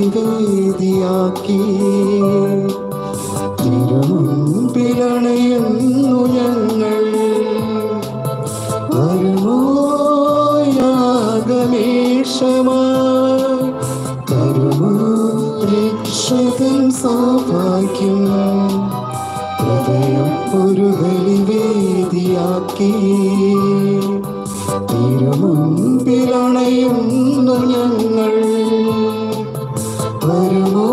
ബലിവേദിയാക്കി തിരുമുൻപിലണയുന്നു ഞങ്ങൾ വരുമോ യാഗമേഷമായി തരുമോ രക്ഷകൻ സൗഭാഗ്യം ഹൃദയം ഒരു ബലിവേദിയാക്കി തിരുമുൻപിലണയുന്നു ഞങ്ങൾ വരുമോ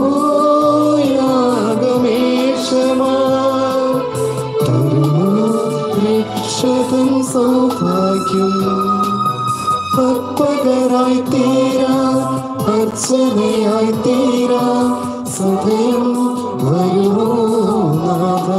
യാഗമേഷമായി തരുമോ രക്ഷകൻ സൗഭാഗ്യം അർപ്പകരായി തീരാ അർച്ചനയായി തീരാ സദയം വരുമോ നാഥ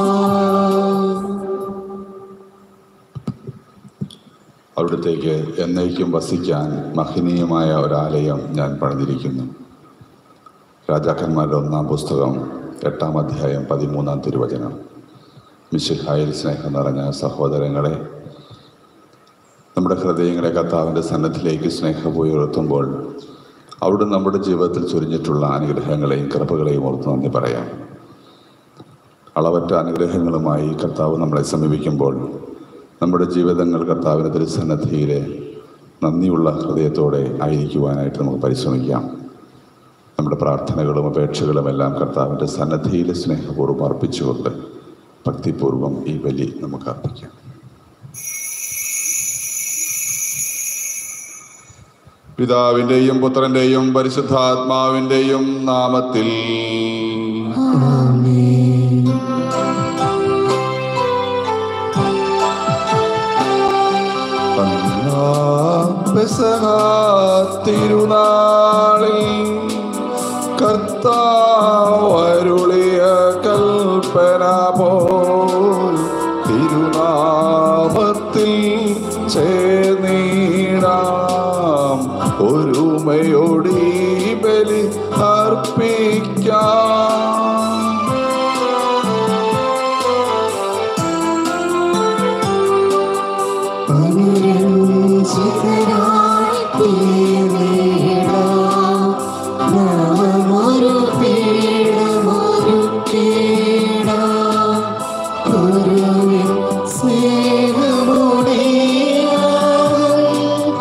അവിടത്തേക്ക് എന്നേക്കും വസിക്കാൻ മഹനീയമായ ഒരാലയം ഞാൻ പണിതിരിക്കുന്നു രാജാക്കന്മാരുടെ ഒന്നാം പുസ്തകം എട്ടാം അധ്യായം പതിമൂന്നാം തിരുവചനം മിശിഹായിൽ സ്നേഹം നിറഞ്ഞ സഹോദരങ്ങളെ നമ്മുടെ ഹൃദയങ്ങളെ കർത്താവിൻ്റെ സന്നദ്ധിലേക്ക് സ്നേഹപോയി ഉയർത്തുമ്പോൾ അവിടെ നമ്മുടെ ജീവിതത്തിൽ ചൊരിഞ്ഞിട്ടുള്ള അനുഗ്രഹങ്ങളെയും കൃപകളെയും ഓർത്ത് നന്ദി പറയാം അളവറ്റ അനുഗ്രഹങ്ങളുമായി കർത്താവ് നമ്മളെ സമീപിക്കുമ്പോൾ നമ്മുടെ ജീവിതങ്ങൾ കർത്താവിൻ്റെ തിരുസന്നദ്ധിയിലെ നന്ദിയുള്ള ഹൃദയത്തോടെ ആയിരിക്കുവാനായിട്ട് നമുക്ക് പരിശ്രമിക്കാം നമ്മുടെ പ്രാർത്ഥനകളും അപേക്ഷകളും എല്ലാം കർത്താവിൻ്റെ സന്നദ്ധിയിൽ സ്നേഹപൂർവ്വം അർപ്പിച്ചുകൊണ്ട് ഭക്തിപൂർവ്വം ഈ ബലി നമുക്ക് അർപ്പിക്കാം പിതാവിൻ്റെയും പുത്രൻ്റെയും പരിശുദ്ധാത്മാവിൻ്റെയും നാമത്തിൽ ആമേൻ പെസഹ തിരുനാളിൽ കർത്താവരുളിയ കൽപ്പന പോൽ തിരുനാമത്തിൽ ചേർന്നീടാം ഒരുമയോടി ബലി അർപ്പിക്കാം അനുരഞ്ജിതരായി തീർന്നിടാം. നാമമൊരു പീഠമൊരുക്കിടാം. ഗുരുവിൻ സ്നേഹമുടെ യാഗം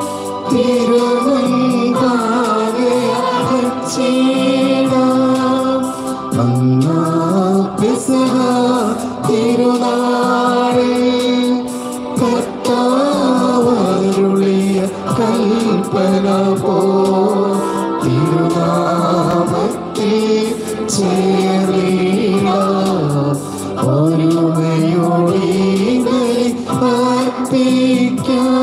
തിരുമുൻപാകെ അർപ്പിച്ചിടാം. അന്നാ പെസഹ തിരുനാളിൽ കർത്താവരുളിയ കൽപ്പന പോ തിരുനാമത്തിൽ ചേറിയ ഒരുമയോടെ ബലി അർപ്പിക്കാം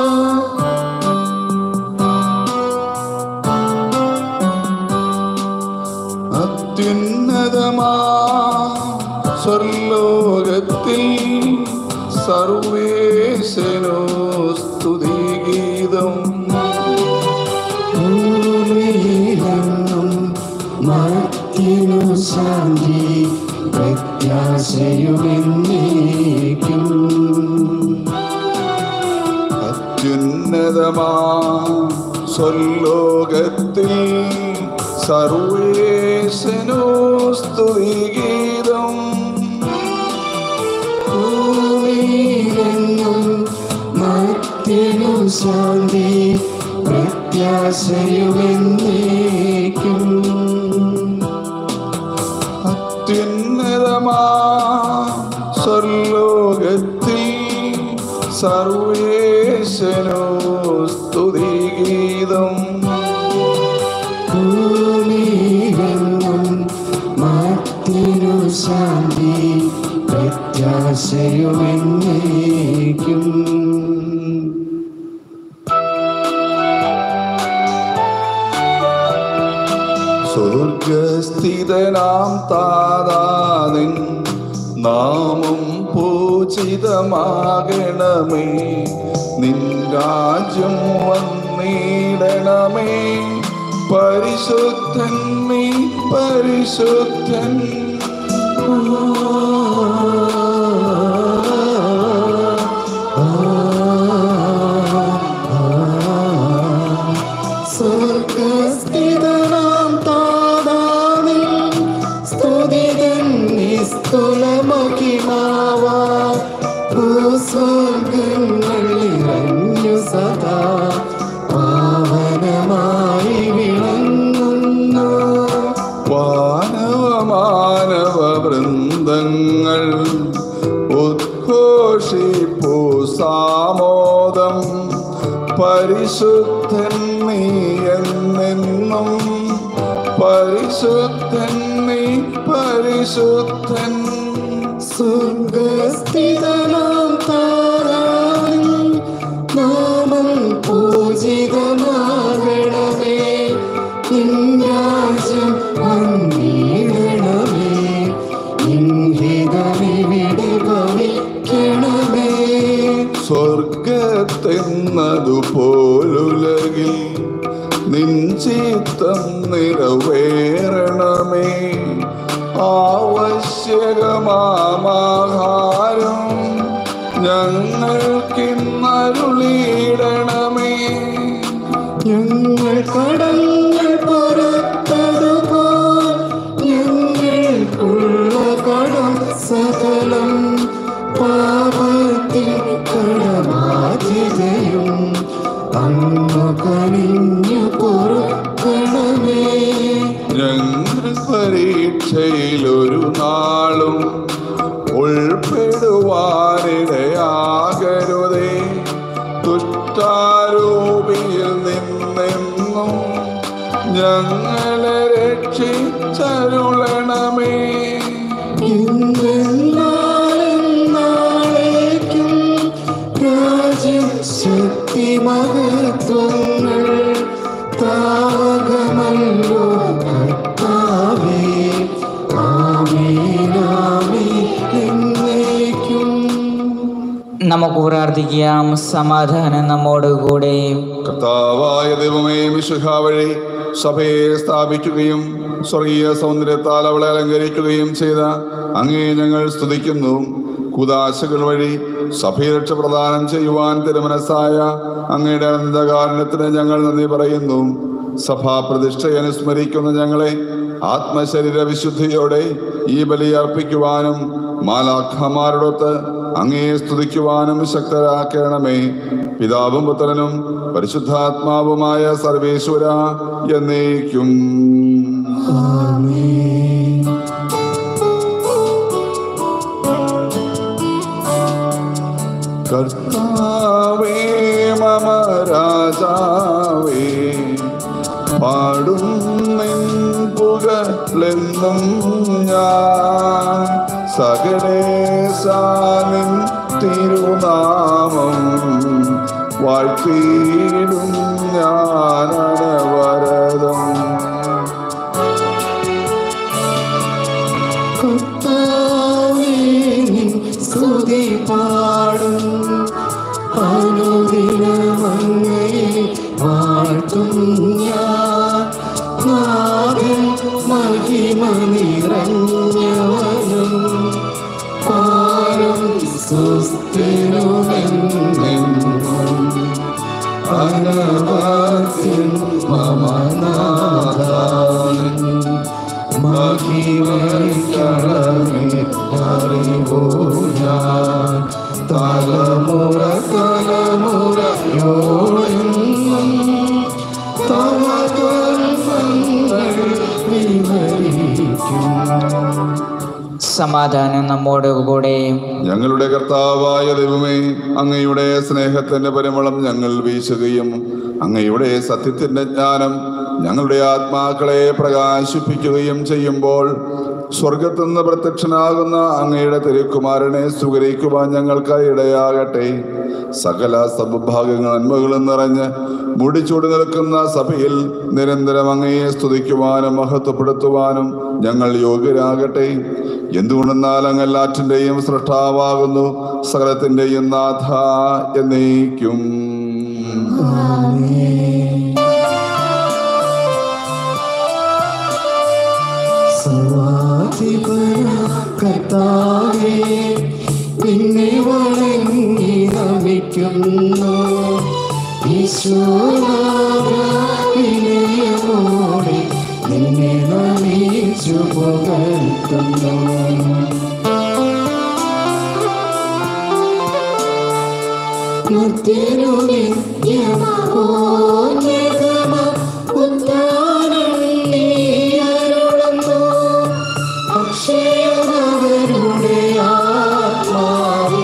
അത്യുന്നതമാ സ്വർലോകത്തിൽ സർവേശനോ സ്തുതിഗീതം ഭൂമിയിലെങ്ങും മർത്യനു ശാന്തി പ്രത്യാശയുമെന്നേക്കും അത്യുന്നതമാ സ്വർലോകത്തിൽ സർവേശനോ സ്തുതിഗീതം ഭൂമിയിലെങ്ങും മർത്യനു ശാന്തി പ്രത്യാശയുമെന്നേക്കും അത്യുന്നതമാ സ്വർലോകത്തിൽ സർവേശനോ സ്തുതിഗീതം ഭൂമിയിലെങ്ങും മർത്യനു ശാന്തി പ്രത്യാശയുമെന്നേക്കും സ്വർഗസ്ഥിതനാം താതാനിൻ നാമം പൂജിതമാകണമേ നിൻ രാജ്യം വന്നിടണമേ പരിശുദ്ധൻ നീ പരിശുദ്ധൻ സ്വർഗസ്ഥിതനാം താ തുലമഹിമാവ ഭൂസ്വർഗങ്ങളിൽ ഇറങ്ങു സദാ പാവനമായി വിളങ്ങുന്നു വാനവ മാനവ വൃന്ദങ്ങൾ ഉദ്ഘോഷിപ്പു സാമോദം പരിശുദ്ധൻ നീ എന്നെന്നും പരിശുദ്ധൻ നീ പരിശുദ്ധൻ സ്വർഗസ്ഥിതനാം താരാവിൻ നാമം പൂജിതമാകണമേ നിൻ രാജ്യം വന്നിടണമേ നിൻഹിതമിവിടെ ഭവിക്കണമേ സ്വർഗത്തെന്നതുപോലുലകിൽ നിൻ ചിത്തം നിറവേറണമേ ആവശ്യകമാഹാരം ഞങ്ങൾക്കിന്നരുളിയിടണമേ ഞങ്ങൾ കടങ്ങൾ പുറത്തതുപോൽ ഞങ്ങൾക്കുള്ള കടം സകലം പാപത്തിൽ കടമാതിരയും അന്നു കണിഞ്ഞു പൊറുക്കണമേ ഞങ്ങൾ പരീക്ഷയിലൊരു നാളും ഉൾപ്പെടുവാനിടയാകരുതേ ദുഷ്ടാരൂപിയിൽ നിന്നെന്നും ഞങ്ങളെ രക്ഷിച്ചരുളണമേ ഇന്നെന്നാളും നാളേക്കും രാജ്യം ശക്തി മഹത്വങ്ങൾ താവകമല്ലോ കർത്താവേ ആമേനാമേ എന്നേക്കും നമുക്ക് പ്രാർത്ഥിക്കാം സമാധാനം നമ്മോട് കൂടെ കർത്താവായ ദൈവമേ മിശുഹ വഴി സഭയെ സ്ഥാപിക്കുകയും സ്വർഗീയ സൗന്ദര്യത്താൽ അവളെ അലങ്കരിക്കുകയും ചെയ്ത അങ്ങേ ഞങ്ങൾ സ്തുതിക്കുന്നു കുദാശകൾ വഴി സഭയെ രക്ഷ പ്രദാനം ചെയ്യുവാൻ തിരുമനസ്സായ അങ്ങയുടെ അനന്തകാരണത്തിന് ഞങ്ങൾ നന്ദി പറയുന്നു സഭാ പ്രതിഷ്ഠയെ അനുസ്മരിക്കുന്ന ഞങ്ങളെ ആത്മശരീര വിശുദ്ധിയോടെ ഈ ബലി അർപ്പിക്കുവാനും മാലാഖമാരോടൊത്ത് അങ്ങയെ സ്തുതിക്കുവാനും ശക്തരാക്കണമേ പിതാവും പുത്രനും പരിശുദ്ധാത്മാവുമായ സർവേശ്വര എന്നേക്കും കർത്താവേ മമ രാജാവേ പാടും നിൻ പുകലെന്നും ഞാൻ സകലേശാനിൻ തിരുനാമം വാഴ്ത്തിയിടും ഞാൻ അനവരതം കർത്താവേ നിൻ സ്തുതി പാടും അനുദിനമങ്ങയെ വാഴ്ത്തും ഞാൻ നാവിൽ മഹിമ നിറഞ്ഞവനും പാരം സുസ്ഥിരമെന്നും അനവാസ്യൻ മമനാഥാനൻ മഹിമൈക്കണമേ അറിവോ ഞാൻ തലമുറ തലമുറയോടെന്നും തവ കൽപ്പങ്ങൾ വിവരിക്കും സമാധാനം നമ്മോട് കൂടെ ഞങ്ങളുടെ കർത്താവായ ദൈവമേ അങ്ങയുടെ സ്നേഹത്തിന്റെ പരിമളം ഞങ്ങൾ വീശുകയും അങ്ങയുടെ സത്യത്തിന്റെ ജ്ഞാനം ഞങ്ങളുടെ ആത്മാക്കളെ പ്രകാശിപ്പിക്കുകയും ചെയ്യുമ്പോൾ സ്വർഗത്തു നിന്ന് പ്രത്യക്ഷനാകുന്ന അങ്ങയുടെ തിരുക്കുമാരനെ സ്വീകരിക്കുവാൻ ഞങ്ങൾക്ക് ഇടയാകട്ടെ സകല സൗഭാഗ്യങ്ങൾ നന്മകളും നിറഞ്ഞ് മുടിച്ചൂടി നിൽക്കുന്ന സഭയിൽ നിരന്തരം അങ്ങയെ സ്തുതിക്കുവാനും മഹത്വപ്പെടുത്തുവാനും ഞങ്ങൾ യോഗ്യരാകട്ടെ എന്തുകൊണ്ടെന്നാൽ അങ്ങ് എല്ലാറ്റിൻ്റെയും സൃഷ്ടാവാകുന്നു സകലത്തിൻ്റെയും നാഥ എന്നേക്കും സർവാധിപന കർത്താവേ നിന്നെ വണങ്ങി നമിക്കുന്നു ഈശോനാമോടെ നിന്നെ നമിച്ചു പുകഴ്ത്തുന്നു അമർത്യനു നിത്യമോന്നതമ ഉദ്ധാനം നീ അരുളുന്നു അക്ഷയമവരുടെ ആത്മാവിൽ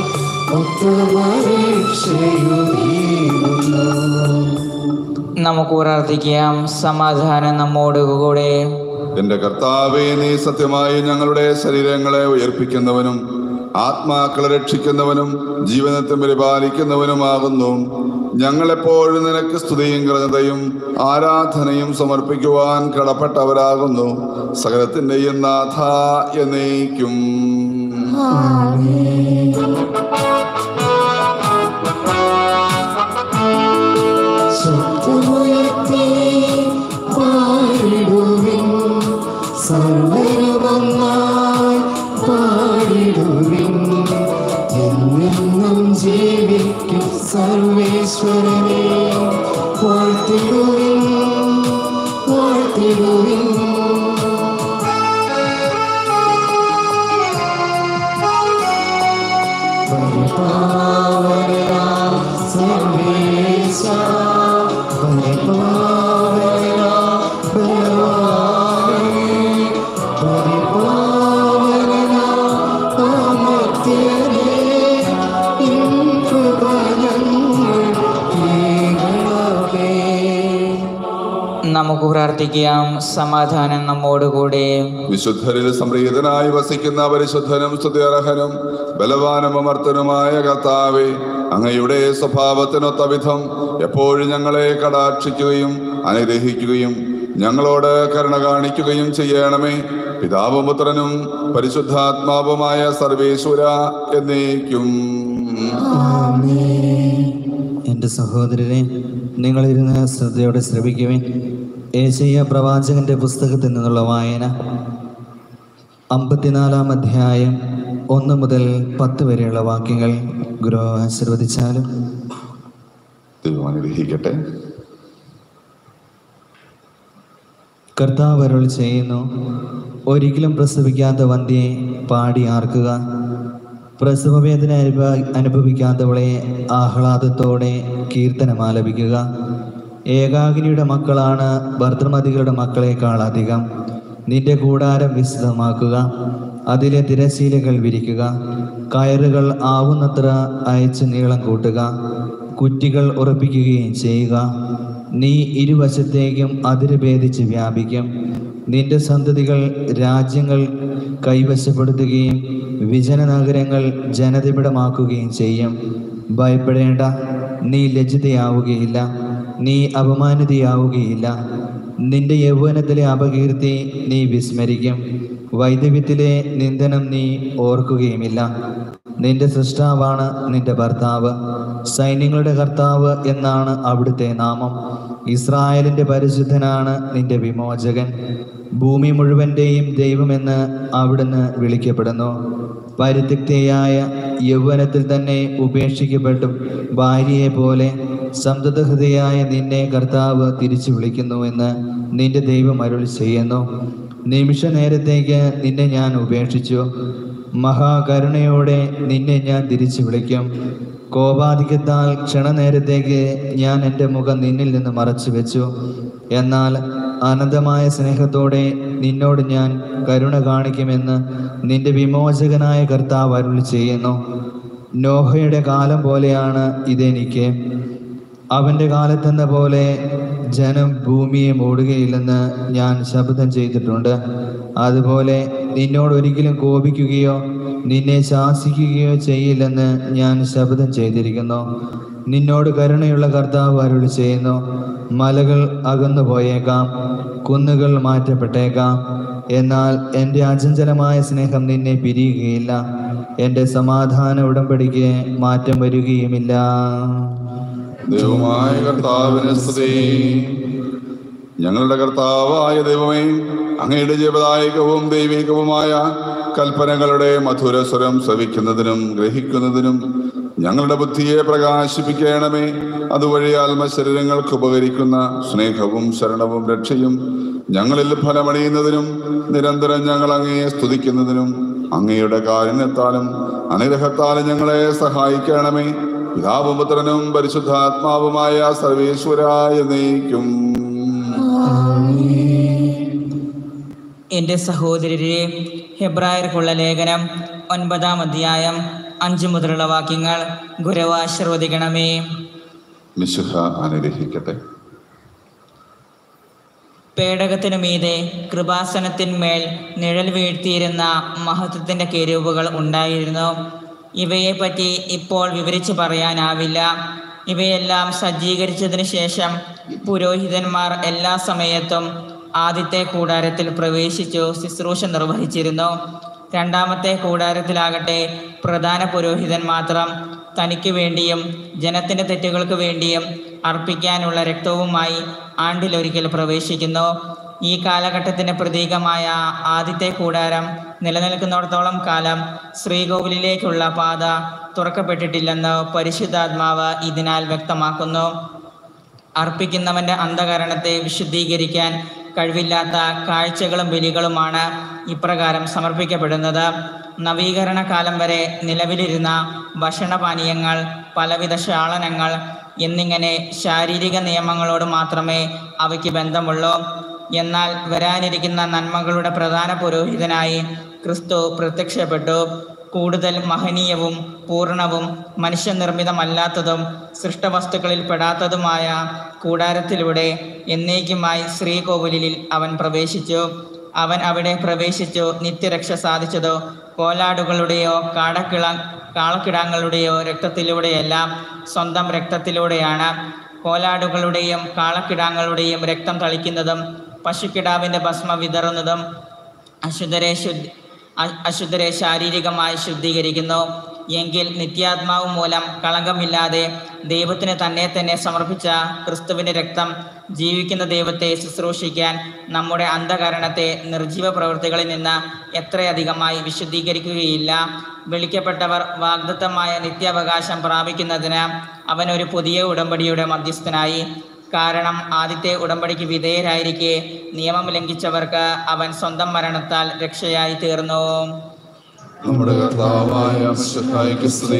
ഒത്തുമരീക്ഷയുമീറുന്നു നമുക്ക് പ്രാർത്ഥിക്കാം സമാധാനം നമ്മോടുകൂടെ എന്റെ കർത്താവെ നീ സത്യമായി ഞങ്ങളുടെ ശരീരങ്ങളെ ഉയർപ്പിക്കുന്നവനും ആത്മാക്കളെ രക്ഷിക്കുന്നവനും ജീവനത്തെ പരിപാലിക്കുന്നവനുമാകുന്നു ഞങ്ങളെപ്പോഴും നിനക്ക് സ്തുതിയും കൃതയും ആരാധനയും സമർപ്പിക്കുവാൻ കടപ്പെട്ടവരാകുന്നു സകലത്തിൻ്റെയും നാഥ എന്നേക്കും ശബ്ദമുയർത്തി പാടിടുവിൻ സർവരുമൊന്നായി പാടിടുവിൻ എന്നെന്നും ജീവിക്കും സർവേശ്വരനെ വാഴ്ത്തിടുവിൻ വാഴ്ത്തിടുവിൻ പരിപാവനാം സർവേശ പരിപാവനാം ബലവാനേ പരിപാവനാം അമർത്യനേ ഇൻ കൃപ ഞങ്ങൾ കേൾക്കണമേ നമുക്ക് പ്രാർത്ഥിക്കാം സമാധാനം നമ്മോടുകൂടെ വിശുദ്ധരിൽ സംപ്രീതനായി വസിക്കുന്ന പരിശുദ്ധനും സ്തുതിയർഹനും ബലവാനും അമർത്തനുമായ കർത്താവെ അങ്ങയുടെ സ്വഭാവത്തിനൊത്ത വിധം എപ്പോഴും ഞങ്ങളെ കടാക്ഷിക്കുകയും അനുഗ്രഹിക്കുകയും ഞങ്ങളോട് കരുണ കാണിക്കുകയും ചെയ്യണമേ പിതാവും പുത്രനും പരിശുദ്ധാത്മാവുമായ സർവേശ്വര എന്നേക്കും എൻ്റെ സഹോദരരെ നിങ്ങളിരുന്ന് ശ്രദ്ധയോടെ ശ്രമിക്കുവിൻ ഏശയ്യ പ്രവാചകന്റെ പുസ്തകത്തിൽ നിന്നുള്ള വായന അമ്പത്തിനാലാം അധ്യായം ഒന്ന് മുതൽ പത്ത് വരെയുള്ള വാക്യങ്ങൾ ഗുരു ആശീർവദിച്ചാലും ദൈവം അനുഗ്രഹിക്കട്ടെ കർത്താവ് അരുൾ ചെയ്യുന്നു ഒരിക്കലും പ്രസവിക്കാത്ത വന്ധ്യയെ പാടി ആർക്കുക പ്രസവവേദന അനുഭ അനുഭവിക്കാത്തവളെ ആഹ്ലാദത്തോടെ കീർത്തനം ആലപിക്കുക ഏകാഗ്നിയുടെ മക്കളാണ് ഭർത്തൃമതികളുടെ മക്കളെക്കാൾ അധികം നിന്റെ കൂടാരം വിശദമാക്കുക അതിലെ തിരശീലകൾ വിരിക്കുക കയറുകൾ ആവുന്നത്ര അയച്ച് നീളം കൂട്ടുക കുറ്റികൾ ഉറപ്പിക്കുകയും ചെയ്യുക നീ ഇരുവശത്തേക്കും അതിര് ഭേദിച്ച് വ്യാപിക്കും നിന്റെ സന്തതികൾ രാജ്യങ്ങൾ കൈവശപ്പെടുത്തുകയും വിജന നഗരങ്ങൾ ജനതിപിടമാക്കുകയും ചെയ്യും ഭയപ്പെടേണ്ട നീ ലജ്ജിതയാവുകയില്ല നീ അപമാനിതയാവുകയില്ല നിന്റെ യൗവനത്തിലെ അപകീർത്തി നീ വിസ്മരിക്കും വൈദവ്യത്തിലെ നിന്ദനം നീ ഓർക്കുകയുമില്ല നിന്റെ സൃഷ്ടാവാണ് നിന്റെ ഭർത്താവ് സൈന്യങ്ങളുടെ കർത്താവ് എന്നാണ് അവിടുത്തെ നാമം ഇസ്രായേലിന്റെ പരിശുദ്ധനാണ് നിന്റെ വിമോചകൻ ഭൂമി മുഴുവന്റെയും ദൈവമെന്ന് അവിടുന്ന് വിളിക്കപ്പെടുന്നു പരിത്യക്തയായ യൗവനത്തിൽ തന്നെ ഉപേക്ഷിക്കപ്പെട്ടു ഭാര്യയെ പോലെ സംതൃതഹൃദയായ നിന്നെ കർത്താവ് തിരിച്ചു വിളിക്കുന്നു എന്ന് നിന്റെ ദൈവം അരുൾ ചെയ്യുന്നു നിമിഷ നേരത്തേക്ക് നിന്നെ ഞാൻ ഉപേക്ഷിച്ചു മഹാകരുണയോടെ നിന്നെ ഞാൻ തിരിച്ചു വിളിക്കും കോപാധിക്യത്താൽ ക്ഷണനേരത്തേക്ക് ഞാൻ എൻ്റെ മുഖം നിന്നിൽ നിന്ന് മറച്ചു വെച്ചു എന്നാൽ അനന്തമായ സ്നേഹത്തോടെ നിന്നോട് ഞാൻ കരുണ കാണിക്കുമെന്ന് നിന്റെ വിമോചകനായ കർത്താവ് അരുൾ ചെയ്യുന്നു നോഹയുടെ കാലം പോലെയാണ് ഇതെനിക്ക് അവൻ്റെ കാലത്തെന്ന പോലെ ജനം ഭൂമിയെ മൂടുകയില്ലെന്ന് ഞാൻ ശപഥം ചെയ്തിട്ടുണ്ട് അതുപോലെ നിന്നോട് ഒരിക്കലും കോപിക്കുകയോ നിന്നെ ശാസിക്കുകയോ ചെയ്യില്ലെന്ന് ഞാൻ ശപഥം ചെയ്തിരിക്കുന്നു നിന്നോട് കരുണയുള്ള കർത്താവ് അരുളി ചെയ്യുന്നു മലകൾ അകന്നു പോയേക്കാം കുന്നുകൾ മാറ്റപ്പെട്ടേക്കാം എന്നാൽ എൻ്റെ അചഞ്ചലമായ സ്നേഹം നിന്നെ പിരിയുകയില്ല എൻ്റെ സമാധാന ഉടമ്പടിക്ക് മാറ്റം വരികയുമില്ല ദൈവമായ കർത്താവിന് സ്തുതി ഞങ്ങളുടെ കർത്താവായ ദൈവമേ അങ്ങയുടെ ജീവദായകവും ദൈവികവുമായ കൽപ്പനകളുടെ മധുരസ്വരം ശ്രവിക്കുന്നതിനും ഗ്രഹിക്കുന്നതിനും ഞങ്ങളുടെ ബുദ്ധിയെ പ്രകാശിപ്പിക്കണമേ അതുവഴി ആത്മശരീരങ്ങൾക്ക് ഉപകരിക്കുന്ന സ്നേഹവും ശരണവും രക്ഷയും ഞങ്ങളിൽ ഫലമണിയുന്നതിനും നിരന്തരം ഞങ്ങൾ അങ്ങയെ സ്തുതിക്കുന്നതിനും അങ്ങയുടെ കാരുണ്യത്താലും അനുഗ്രഹത്താലും ഞങ്ങളെ സഹായിക്കണമേ പിതാവും പുത്രനും പരിശുദ്ധാത്മാവുമായ സർവേശ്വരായ നീക്കും എൻ്റെ സഹോദരരെ ഹെബ്രായർക്കുള്ള ലേഖനം ഒൻപതാം അധ്യായം അഞ്ചു മുതലുള്ള വാക്യങ്ങൾ ഗുരവാശ്രവദിക്കണമേ മിശുഹ അനുഗ്രഹിക്കട്ടെ പേടകത്തിനു മീതെ കൃപാസനത്തിന്മേൽ നിഴൽ വീഴ്ത്തിയിരുന്ന മഹത്വത്തിൻ്റെ കെരൂപുകൾ ഉണ്ടായിരുന്നു ഇവയെപ്പറ്റി ഇപ്പോൾ വിവരിച്ചു പറയാനാവില്ല ഇവയെല്ലാം സജ്ജീകരിച്ചതിന് ശേഷം പുരോഹിതന്മാർ എല്ലാ സമയത്തും ആദ്യത്തെ കൂടാരത്തിൽ പ്രവേശിച്ചു ശുശ്രൂഷ നിർവഹിച്ചിരുന്നു രണ്ടാമത്തെ കൂടാരത്തിലാകട്ടെ പ്രധാന പുരോഹിതൻ മാത്രം തനിക്ക് വേണ്ടിയും ജനത്തിൻ്റെ തെറ്റുകൾക്ക് വേണ്ടിയും അർപ്പിക്കാനുള്ള രക്തവുമായി ആണ്ടിലൊരിക്കൽ പ്രവേശിക്കുന്നു ഈ കാലഘട്ടത്തിൻ്റെ പ്രതീകമായ ആദ്യത്തെ കൂടാരം നിലനിൽക്കുന്നിടത്തോളം കാലം ശ്രീകോവിലിലേക്കുള്ള പാത തുറക്കപ്പെട്ടിട്ടില്ലെന്ന് പരിശുദ്ധാത്മാവ് ഇതിനാൽ വ്യക്തമാക്കുന്നു അർപ്പിക്കുന്നവന്റെ അന്ധകരണത്തെ വിശുദ്ധീകരിക്കാൻ കഴിവില്ലാത്ത കാഴ്ചകളും ബലികളുമാണ് ഇപ്രകാരം സമർപ്പിക്കപ്പെടുന്നത് നവീകരണ കാലം വരെ നിലവിലിരുന്ന ഭക്ഷണപാനീയങ്ങൾ പലവിധ ശാളനങ്ങൾ എന്നിങ്ങനെ ശാരീരിക നിയമങ്ങളോട് മാത്രമേ അവയ്ക്ക് ബന്ധമുള്ളൂ എന്നാൽ വരാനിരിക്കുന്ന നന്മകളുടെ പ്രധാന പുരോഹിതനായി ക്രിസ്തു പ്രത്യക്ഷപ്പെട്ടു കൂടുതൽ മഹനീയവും പൂർണ്ണവും മനുഷ്യനിർമ്മിതമല്ലാത്തതും സൃഷ്ടവസ്തുക്കളിൽ പെടാത്തതുമായ കൂടാരത്തിലൂടെ എന്നേക്കുമായി ശ്രീകോവിലിൽ അവൻ പ്രവേശിച്ചു അവൻ അവിടെ പ്രവേശിച്ചു നിത്യരക്ഷ സാധിച്ചതോ കോലാടുകളുടെയോ കാടക്കിള കാളക്കിടാങ്ങളുടെയോ രക്തത്തിലൂടെയല്ല സ്വന്തം രക്തത്തിലൂടെയാണ് കോലാടുകളുടെയും കാളക്കിടാങ്ങളുടെയും രക്തം തളിക്കുന്നതും പശുക്കിടാവിൻ്റെ ഭസ്മ വിതറുന്നതും അശുദ്ധരെ ശുദ്ധി അ- അശുദ്ധരെ ശാരീരികമായി ശുദ്ധീകരിക്കുന്നു എങ്കിൽ നിത്യാത്മാവ് മൂലം കളങ്കമില്ലാതെ ദൈവത്തിന് തന്നെ തന്നെ സമർപ്പിച്ച ക്രിസ്തുവിൻ്റെ രക്തം ജീവിക്കുന്ന ദൈവത്തെ ശുശ്രൂഷിക്കാൻ നമ്മുടെ അന്ധകരണത്തെ നിർജീവ പ്രവൃത്തികളിൽ നിന്ന് എത്രയധികമായി വിശുദ്ധീകരിക്കുകയില്ല വിളിക്കപ്പെട്ടവർ വാഗ്ദത്തമായ നിത്യാവകാശം പ്രാപിക്കുന്നതിന് അവൻ ഒരു പുതിയ ഉടമ്പടിയുടെ മധ്യസ്ഥനായി കാരണം ആദ്യത്തെ ഉടമ്പടിക്ക് വിധേയരായിരിക്കെ നിയമം ലംഘിച്ചവർക്ക് അവൻ സ്വന്തം മരണത്താൽ രക്ഷയായി തീർന്നു നമ്മുടെ കർത്താവായ മിശിഹായ്ക്ക് സ്തുതി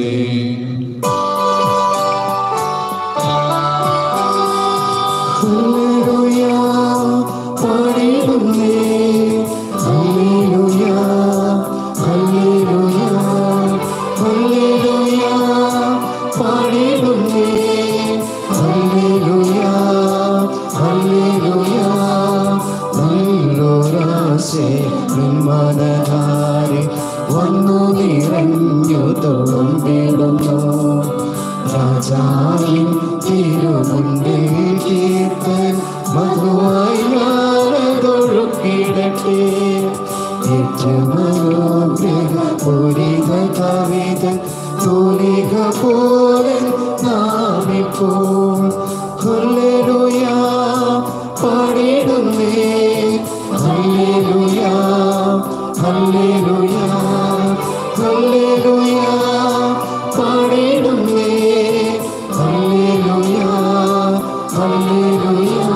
ഹല്ലേലൂയ പാടിടുന്നേ ഹല്ലേലൂയ ഹല്ലേലൂയ ഹല്ലേലൂയ പാടിടുന്നേ ഹല്ലേലൂയ ഹല്ലേലൂയ നല്ലൊരാശേ നിന്മനധാരെ വന്നു നിറഞ്ഞു തോന്നിടുന്നു രാജാവിൻ തിരുമുണ്ടിൽ കീർത്തൻ മധുവായി ഞാനതൊഴുക്കിടട്ടെ പൂരിക കവിത തൂലിക പോലെ നാമിപ്പോ ഹല്ലേലൂയ പാടിടുന്നേ ഹല്ലേലൂയ ഹല്ലേലൂയ ഹല്ലേലൂയ പാടിടുന്നേ ഹല്ലേലൂയ ഹല്ലേലൂയ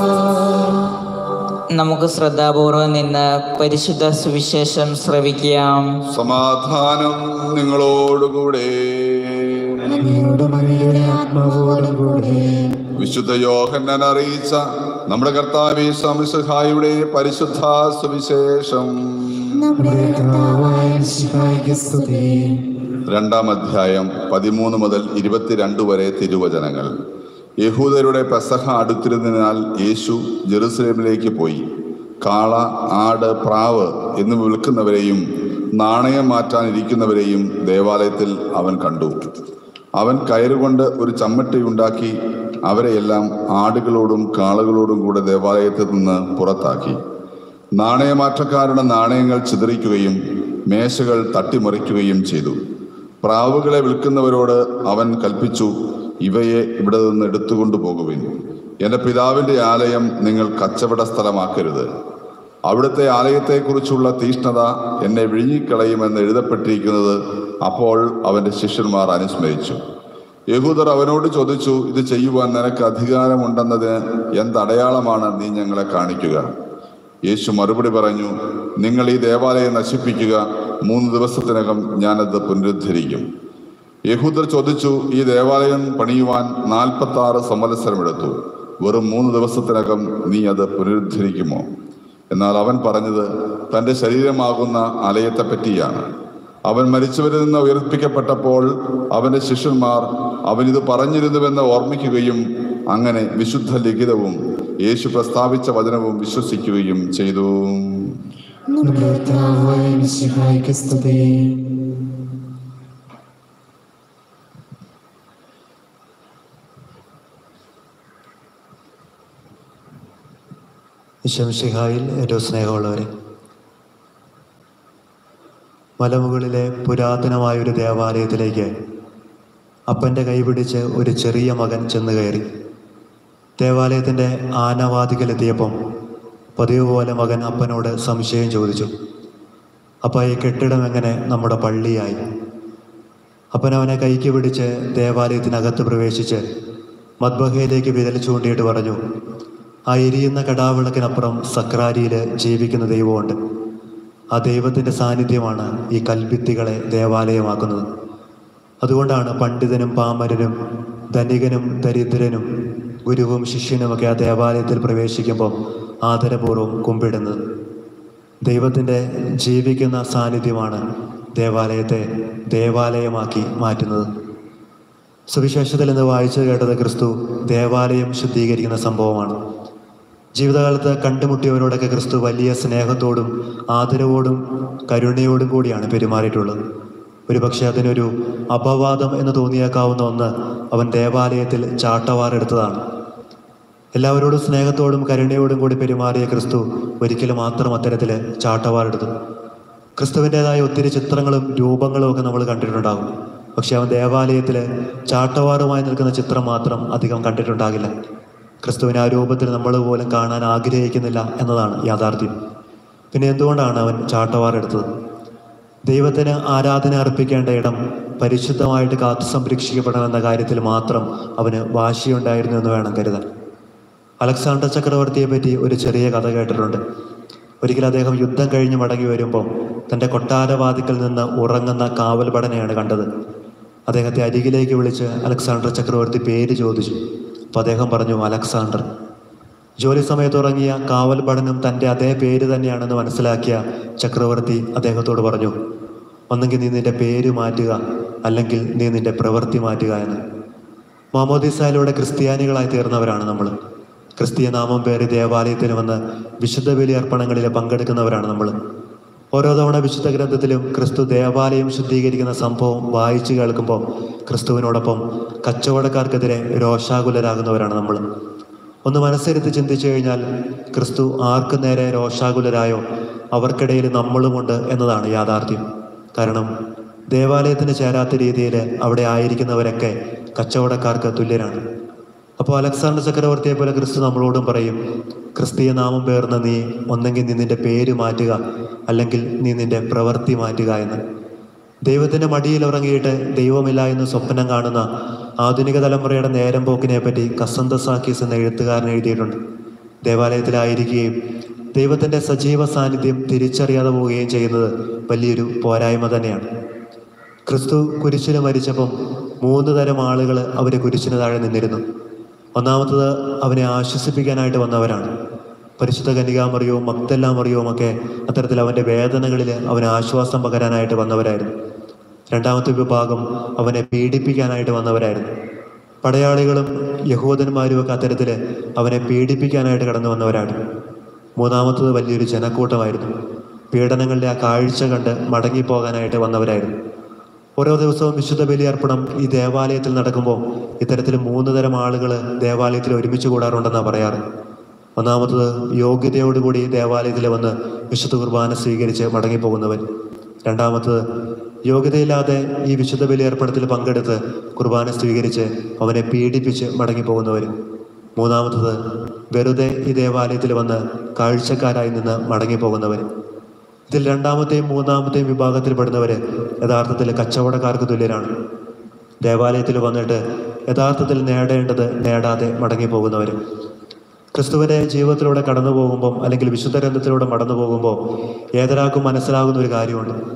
നമുക്ക് ശ്രദ്ധാപൂർവം നിന്ന് പരിശുദ്ധ സുവിശേഷം ശ്രവിക്കാം സമാധാനം നിങ്ങളോടുകൂടെ നിങ്ങളുടെ മണിയുടെ ആത്മാവോടും കൂടെ വിശുദ്ധ യോഹന്നാൻ അറിയിച്ച നമ്മുടെ കർത്താവ് സംസഹായുടെ പരിശുദ്ധ സുവിശേഷം നമ്മുടെ കർത്താവായ മിശിഹായ്ക്ക് സ്തുതി രണ്ടാം അധ്യായം പതിമൂന്ന് മുതൽ ഇരുപത്തിരണ്ട് വരെ തിരുവചനങ്ങൾ യഹൂദരുടെ പെസഹ അടുത്തിരുന്നതിനാൽ യേശു ജെറുസലേമിലേക്ക് പോയി കാള ആട് പ്രാവ് എന്ന് വിൽക്കുന്നവരെയും നാണയം മാറ്റാനിരിക്കുന്നവരെയും ദേവാലയത്തിൽ അവൻ കണ്ടു അവൻ കയറുകൊണ്ട് ഒരു ചമ്മട്ടി ഉണ്ടാക്കി അവരെയെല്ലാം ആടുകളോടും കാളകളോടും കൂടെ ദേവാലയത്തിൽ നിന്ന് പുറത്താക്കി നാണയമാറ്റക്കാരുടെ നാണയങ്ങൾ ചിതറിക്കുകയും മേശകൾ തട്ടിമറിക്കുകയും ചെയ്തു പ്രാവുകളെ വിൽക്കുന്നവരോട് അവൻ കൽപ്പിച്ചു ഇവയെ ഇവിടെ നിന്ന് എടുത്തുകൊണ്ടു പോകുവിൻ എൻ്റെ പിതാവിൻ്റെ ആലയം നിങ്ങൾ കച്ചവട സ്ഥലമാക്കരുത് അവിടുത്തെ ആലയത്തെക്കുറിച്ചുള്ള തീഷ്ണത എന്നെ വിഴുങ്ങിക്കളയുമെന്ന് എഴുതപ്പെട്ടിരിക്കുന്നത് അപ്പോൾ അവൻ്റെ ശിഷ്യന്മാർ അനുസ്മരിച്ചു യഹൂദർ അവനോട് ചോദിച്ചു ഇത് ചെയ്യുവാൻ നിനക്ക് അധികാരമുണ്ടെന്നതിന് എന്തടയാളമാണ് നീ ഞങ്ങളെ കാണിക്കുക യേശു മറുപടി പറഞ്ഞു നിങ്ങൾ ഈ ദേവാലയം നശിപ്പിക്കുക മൂന്ന് ദിവസത്തിനകം ഞാനത് പുനരുദ്ധരിക്കും യഹൂദർ ചോദിച്ചു ഈ ദേവാലയം പണിയുവാൻ നാൽപ്പത്തി ആറ് സംവത്സരമെടുത്തു വെറും മൂന്ന് ദിവസത്തിനകം നീ അത് പുനരുദ്ധരിക്കുമോ എന്നാൽ അവൻ പറഞ്ഞത് തൻ്റെ ശരീരമാകുന്ന ആലയത്തെ പറ്റിയാണ് അവൻ മരിച്ചവരിൽ നിന്ന് ഉയർപ്പിക്കപ്പെട്ടപ്പോൾ അവന്റെ ശിഷ്യന്മാർ അവൻ ഇത് പറഞ്ഞിരുന്നുവെന്ന് ഓർമ്മിക്കുകയും അങ്ങനെ വിശുദ്ധ ലിഖിതവും യേശു പ്രസ്താവിച്ച വചനവും വിശ്വസിക്കുകയും ചെയ്തു നമ്മുടെ കർത്താവായ മിശിഹായ്ക്ക് സ്തുതി ശംഷിഹായിൽ ഏറ്റവും സ്നേഹമുള്ളവരെ മലമുകളിലെ പുരാതനമായ ഒരു ദേവാലയത്തിലേക്ക് അപ്പൻ്റെ കൈപിടിച്ച് ഒരു ചെറിയ മകൻ ചെന്ന് കയറി ദേവാലയത്തിൻ്റെ ആനവാതിക്കലെത്തിയപ്പം പതിവ് പോലെ മകൻ അപ്പനോട് സംശയം ചോദിച്ചു അപ്പ ഈ കെട്ടിടം എങ്ങനെ നമ്മുടെ പള്ളിയായി അപ്പൻ അവനെ കൈക്ക് പിടിച്ച് ദേവാലയത്തിനകത്ത് പ്രവേശിച്ച് മദ്ബഹയിലേക്ക് വിരൽ ചൂണ്ടിയിട്ട് പറഞ്ഞു ആ എരിയുന്ന കടാവിളക്കിനപ്പുറം സക്രാരിയിൽ ജീവിക്കുന്ന ദൈവമുണ്ട് ആ ദൈവത്തിൻ്റെ സാന്നിധ്യമാണ് ഈ കൽഭിത്തികളെ ദേവാലയമാക്കുന്നത് അതുകൊണ്ടാണ് പണ്ഡിതനും പാമരനും ധനികനും ദരിദ്രനും ഗുരുവും ശിഷ്യനുമൊക്കെ ആ ദേവാലയത്തിൽ പ്രവേശിക്കുമ്പോൾ ആദരപൂർവ്വം കുമ്പിടുന്നത് ദൈവത്തിൻ്റെ ജീവിക്കുന്ന സാന്നിധ്യമാണ് ദേവാലയത്തെ ദേവാലയമാക്കി മാറ്റുന്നത് സുവിശേഷത്തിൽ നിന്ന് വായിച്ചു കേട്ടത് ക്രിസ്തു ദേവാലയം ശുദ്ധീകരിക്കുന്ന സംഭവമാണ് ജീവിതകാലത്ത് കണ്ടുമുട്ടിയവരോടൊക്കെ ക്രിസ്തു വലിയ സ്നേഹത്തോടും ആദരവോടും കരുണയോടും കൂടിയാണ് പെരുമാറിയിട്ടുള്ളത് ഒരു പക്ഷേ അതിനൊരു അപവാദം എന്ന് തോന്നിയേക്കാവുന്ന ഒന്ന് അവൻ ദേവാലയത്തിൽ ചാട്ടവാറെടുത്തതാണ് എല്ലാവരോടും സ്നേഹത്തോടും കരുണയോടും കൂടി പെരുമാറിയ ക്രിസ്തു ഒരിക്കലും മാത്രം അത്തരത്തിൽ ചാട്ടവാറെടുത്തു ക്രിസ്തുവിൻ്റെതായ ഒത്തിരി ചിത്രങ്ങളും രൂപങ്ങളും ഒക്കെ നമ്മൾ കണ്ടിട്ടുണ്ടാകും പക്ഷെ അവൻ ദേവാലയത്തിൽ ചാട്ടവാറുമായി നിൽക്കുന്ന ചിത്രം മാത്രം അധികം കണ്ടിട്ടുണ്ടാകില്ല ക്രിസ്തുവിനെ ആ രൂപത്തിൽ നമ്മൾ പോലും കാണാൻ ആഗ്രഹിക്കുന്നില്ല എന്നതാണ് യാഥാർത്ഥ്യം പിന്നെ എന്തുകൊണ്ടാണ് അവൻ ചാട്ടവാറെടുത്തത് ദൈവത്തിന് ആരാധന അർപ്പിക്കേണ്ട ഇടം പരിശുദ്ധമായിട്ട് കാത്തു സംരക്ഷിക്കപ്പെടണമെന്ന കാര്യത്തിൽ മാത്രം അവന് വാശിയുണ്ടായിരുന്നു എന്ന് വേണം കരുതാൻ അലക്സാണ്ടർ ചക്രവർത്തിയെ പറ്റി ഒരു ചെറിയ കഥ കേട്ടിട്ടുണ്ട് ഒരിക്കൽ അദ്ദേഹം യുദ്ധം കഴിഞ്ഞ് മടങ്ങി വരുമ്പോൾ തൻ്റെ കൊട്ടാരവാതിക്കൽ നിന്ന് ഉറങ്ങുന്ന കാവൽപടനെയാണ് കണ്ടത് അദ്ദേഹത്തെ അരികിലേക്ക് വിളിച്ച് അലക്സാണ്ടർ ചക്രവർത്തി പേര് ചോദിച്ചു അപ്പോൾ അദ്ദേഹം പറഞ്ഞു അലക്സാണ്ടർ ജോലി സമയത്ത് ഉറങ്ങിയ കാവൽപടനും തൻ്റെ അതേ പേര് തന്നെയാണെന്ന് മനസ്സിലാക്കിയ ചക്രവർത്തി അദ്ദേഹത്തോട് പറഞ്ഞു ഒന്നെങ്കിൽ നീ നിന്റെ പേര് മാറ്റുക അല്ലെങ്കിൽ നീ നിന്റെ പ്രവൃത്തി മാറ്റുക എന്ന് മാമോദിസായിലൂടെ ക്രിസ്ത്യാനികളായി തീർന്നവരാണ് നമ്മൾ ക്രിസ്തീയ നാമം പേര് ദേവാലയത്തിൽ വന്ന് വിശുദ്ധ ബലി അർപ്പണങ്ങളിൽ പങ്കെടുക്കുന്നവരാണ് നമ്മൾ ഓരോ തവണ വിശുദ്ധ ഗ്രന്ഥത്തിലും ക്രിസ്തു ദേവാലയം ശുദ്ധീകരിക്കുന്ന സംഭവം വായിച്ചു കേൾക്കുമ്പോൾ ക്രിസ്തുവിനോടൊപ്പം കച്ചവടക്കാർക്കെതിരെ രോഷാകുലരാകുന്നവരാണ് നമ്മൾ ഒന്ന് മനസ്സിരുത്തി ചിന്തിച്ചു കഴിഞ്ഞാൽ ക്രിസ്തു ആർക്കു നേരെ രോഷാകുലരായോ അവർക്കിടയിൽ നമ്മളുമുണ്ട് എന്നതാണ് യാഥാർത്ഥ്യം കാരണം ദേവാലയത്തിന് ചേരാത്ത രീതിയിൽ അവിടെ ആയിരിക്കുന്നവരൊക്കെ കച്ചവടക്കാർക്ക് തുല്യരാണ് അപ്പോൾ അലക്സാണ്ടർ ചക്രവർത്തിയെ പോലെ ക്രിസ്തു നമ്മളോടും പറയും ക്രിസ്തീയ നാമം പേർന്ന നീ ഒന്നെങ്കിൽ നീ നിന്റെ പേര് മാറ്റുക അല്ലെങ്കിൽ നീ നിന്റെ പ്രവൃത്തി മാറ്റുക എന്ന് ദൈവത്തിന്റെ മടിയിൽ ഉറങ്ങിയിട്ട് ദൈവമില്ല എന്ന് സ്വപ്നം കാണുന്ന ആധുനിക തലമുറയുടെ നേരം പോക്കിനെ പറ്റി കസന്തസാക്കീസ് എന്ന എഴുത്തുകാരൻ എഴുതിയിട്ടുണ്ട് ദേവാലയത്തിലായിരിക്കുകയും ദൈവത്തിന്റെ സജീവ സാന്നിധ്യം തിരിച്ചറിയാതെ പോവുകയും ചെയ്യുന്നത് വലിയൊരു പോരായ്മ തന്നെയാണ് ക്രിസ്തു കുരിശിന് മരിച്ചപ്പം മൂന്ന് തരം ആളുകൾ അവരെ കുരിശിന് താഴെ നിന്നിരുന്നു ഒന്നാമത്തത് അവനെ ആശ്വസിപ്പിക്കാനായിട്ട് വന്നവരാണ് പരിശുദ്ധ കനികാമറിയവും മക്തെല്ലാമറിയവും ഒക്കെ അത്തരത്തിൽ അവൻ്റെ വേദനകളിൽ അവന് ആശ്വാസം പകരാനായിട്ട് വന്നവരായിരുന്നു രണ്ടാമത്തെ വിഭാഗം അവനെ പീഡിപ്പിക്കാനായിട്ട് വന്നവരായിരുന്നു പടയാളികളും യഹൂദന്മാരും ഒക്കെ അത്തരത്തിൽ അവനെ പീഡിപ്പിക്കാനായിട്ട് കടന്നു വന്നവരാണ് മൂന്നാമത്തത് വലിയൊരു ജനക്കൂട്ടമായിരുന്നു പീഡനങ്ങളുടെ ആ കാഴ്ച കണ്ട് മടങ്ങിപ്പോകാനായിട്ട് വന്നവരായിരുന്നു ഓരോ ദിവസവും വിശുദ്ധ ബലിയർപ്പണം ഈ ദേവാലയത്തിൽ നടക്കുമ്പോൾ ഇത്തരത്തിൽ മൂന്ന് തരം ആളുകൾ ദേവാലയത്തിൽ ഒരുമിച്ച് കൂടാറുണ്ടെന്നാണ് പറയാറ് ഒന്നാമത്തത് യോഗ്യതയോടുകൂടി ദേവാലയത്തിൽ വന്ന് വിശുദ്ധ കുർബാന സ്വീകരിച്ച് മടങ്ങിപ്പോകുന്നവൻ രണ്ടാമത്തത് യോഗ്യതയില്ലാതെ ഈ വിശുദ്ധ ബലിയർപ്പണത്തിൽ പങ്കെടുത്ത് കുർബാന സ്വീകരിച്ച് അവനെ പീഡിപ്പിച്ച് മടങ്ങിപ്പോകുന്നവർ മൂന്നാമത്തത് വെറുതെ ഈ ദേവാലയത്തിൽ വന്ന് കാഴ്ചക്കാരായി നിന്ന് മടങ്ങിപ്പോകുന്നവർ ഇതിൽ രണ്ടാമത്തെയും മൂന്നാമത്തെയും വിഭാഗത്തിൽപ്പെടുന്നവര് യഥാർത്ഥത്തിൽ കച്ചവടക്കാർക്ക് തുല്യരാണ് ദേവാലയത്തിൽ വന്നിട്ട് യഥാർത്ഥത്തിൽ നേടേണ്ടത് നേടാതെ മടങ്ങിപ്പോകുന്നവർ ക്രിസ്തുവിന്റെ ജീവിതത്തിലൂടെ കടന്നു പോകുമ്പം അല്ലെങ്കിൽ വിശുദ്ധ ഗ്രന്ഥത്തിലൂടെ കടന്നു പോകുമ്പോൾ ഏതൊരാൾക്കും മനസ്സിലാകുന്ന ഒരു കാര്യമുണ്ട്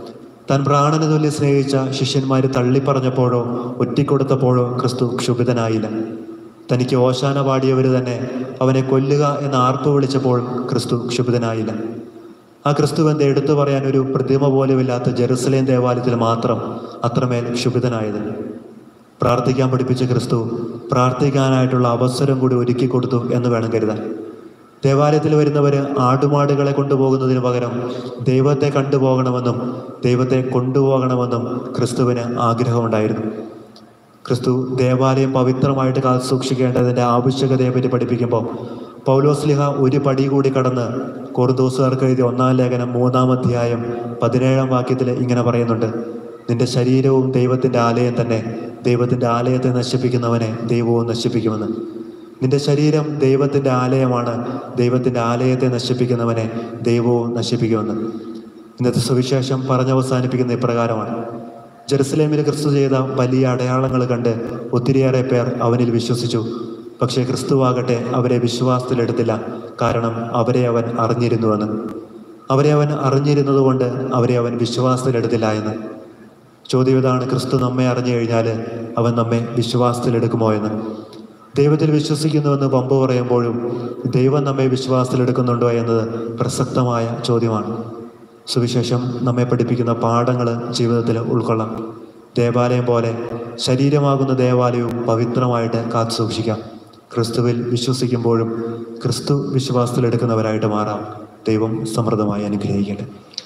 താൻ പ്രാണന തുല്യം സ്നേഹിച്ച ശിഷ്യന്മാർ തള്ളിപ്പറഞ്ഞപ്പോഴോ ഒറ്റിക്കൊടുത്തപ്പോഴോ ക്രിസ്തു ക്ഷുഭിതനായില്ല തനിക്ക് ഓശാന പാടിയവർ തന്നെ അവനെ കൊല്ലുക എന്ന് ആർപ്പ് വിളിച്ചപ്പോൾ ക്രിസ്തു ക്ഷുഭിതനായില്ല ആ ക്രിസ്തുവെന്ന് എടുത്തു പറയാൻ ഒരു പ്രതിമ പോലുമില്ലാത്ത ജെറുസലേം ദേവാലയത്തിൽ മാത്രം അത്രമേൽ ക്ഷുഭിതനായത് പ്രാർത്ഥിക്കാൻ പഠിപ്പിച്ച ക്രിസ്തു പ്രാർത്ഥിക്കാനായിട്ടുള്ള അവസരം കൂടി ഒരുക്കി കൊടുത്തു എന്ന് വേണം കരുതാൻ ദേവാലയത്തിൽ വരുന്നവർ ആടുമാടുകളെ കൊണ്ടുപോകുന്നതിന് പകരം ദൈവത്തെ കണ്ടുപോകണമെന്നും ദൈവത്തെ കൊണ്ടുപോകണമെന്നും ക്രിസ്തുവിന് ആഗ്രഹമുണ്ടായിരുന്നു ക്രിസ്തു ദേവാലയം പവിത്രമായിട്ട് കാത്തു സൂക്ഷിക്കേണ്ടതിൻ്റെ ആവശ്യകതയെപ്പറ്റി പഠിപ്പിക്കുമ്പോൾ പൗലോസ്ലിഹ ഒരു പടി കൂടി കടന്ന് കോർദോസുകാർക്ക് എഴുതിയ ഒന്നാം ലേഖനം മൂന്നാം അധ്യായം പതിനേഴാം വാക്യത്തിൽ ഇങ്ങനെ പറയുന്നുണ്ട് നിന്റെ ശരീരവും ദൈവത്തിൻ്റെ ആലയം തന്നെ ദൈവത്തിൻ്റെ ആലയത്തെ നശിപ്പിക്കുന്നവനെ ദൈവവും നശിപ്പിക്കുമെന്ന് നിന്റെ ശരീരം ദൈവത്തിൻ്റെ ആലയമാണ് ദൈവത്തിൻ്റെ ആലയത്തെ നശിപ്പിക്കുന്നവനെ ദൈവവും നശിപ്പിക്കുമെന്ന് ഇന്നത്തെ സുവിശേഷം പറഞ്ഞവസാനിപ്പിക്കുന്ന ഇപ്രകാരമാണ് ജെറുസലേമിൽ ക്രിസ്തു ചെയ്ത വലിയ അടയാളങ്ങൾ കണ്ട് ഒത്തിരിയേറെ പേർ അവനിൽ വിശ്വസിച്ചു പക്ഷേ ക്രിസ്തുവാകട്ടെ അവരെ വിശ്വാസത്തിലെടുത്തില്ല കാരണം അവരെ അവൻ അറിഞ്ഞിരുന്നുവെന്ന് അവരെ അവൻ അറിഞ്ഞിരുന്നതുകൊണ്ട് അവരെ അവൻ വിശ്വാസത്തിലെടുത്തില്ല എന്ന് ചോദ്യം ഇതാണ് ക്രിസ്തു നമ്മെ അറിഞ്ഞു കഴിഞ്ഞാൽ അവൻ നമ്മെ വിശ്വാസത്തിലെടുക്കുമോ എന്ന് ദൈവത്തിൽ വിശ്വസിക്കുന്നുവെന്ന് പമ്പ് പറയുമ്പോഴും ദൈവം നമ്മെ വിശ്വാസത്തിലെടുക്കുന്നുണ്ടോ എന്നത് പ്രസക്തമായ ചോദ്യമാണ് സുവിശേഷം നമ്മെ പഠിപ്പിക്കുന്ന പാഠങ്ങൾ ജീവിതത്തിൽ ഉൾക്കൊള്ളാം ദേവാലയം പോലെ ശരീരമാകുന്ന ദേവാലയവും പവിത്രമായിട്ട് കാത്തു സൂക്ഷിക്കാം ക്രിസ്തുവിൽ വിശ്വസിക്കുമ്പോഴും ക്രിസ്തു വിശ്വാസത്തിലെടുക്കുന്നവരായിട്ട് മാറാം ദൈവം സമൃദ്ധമായി അനുഗ്രഹിക്കട്ടെ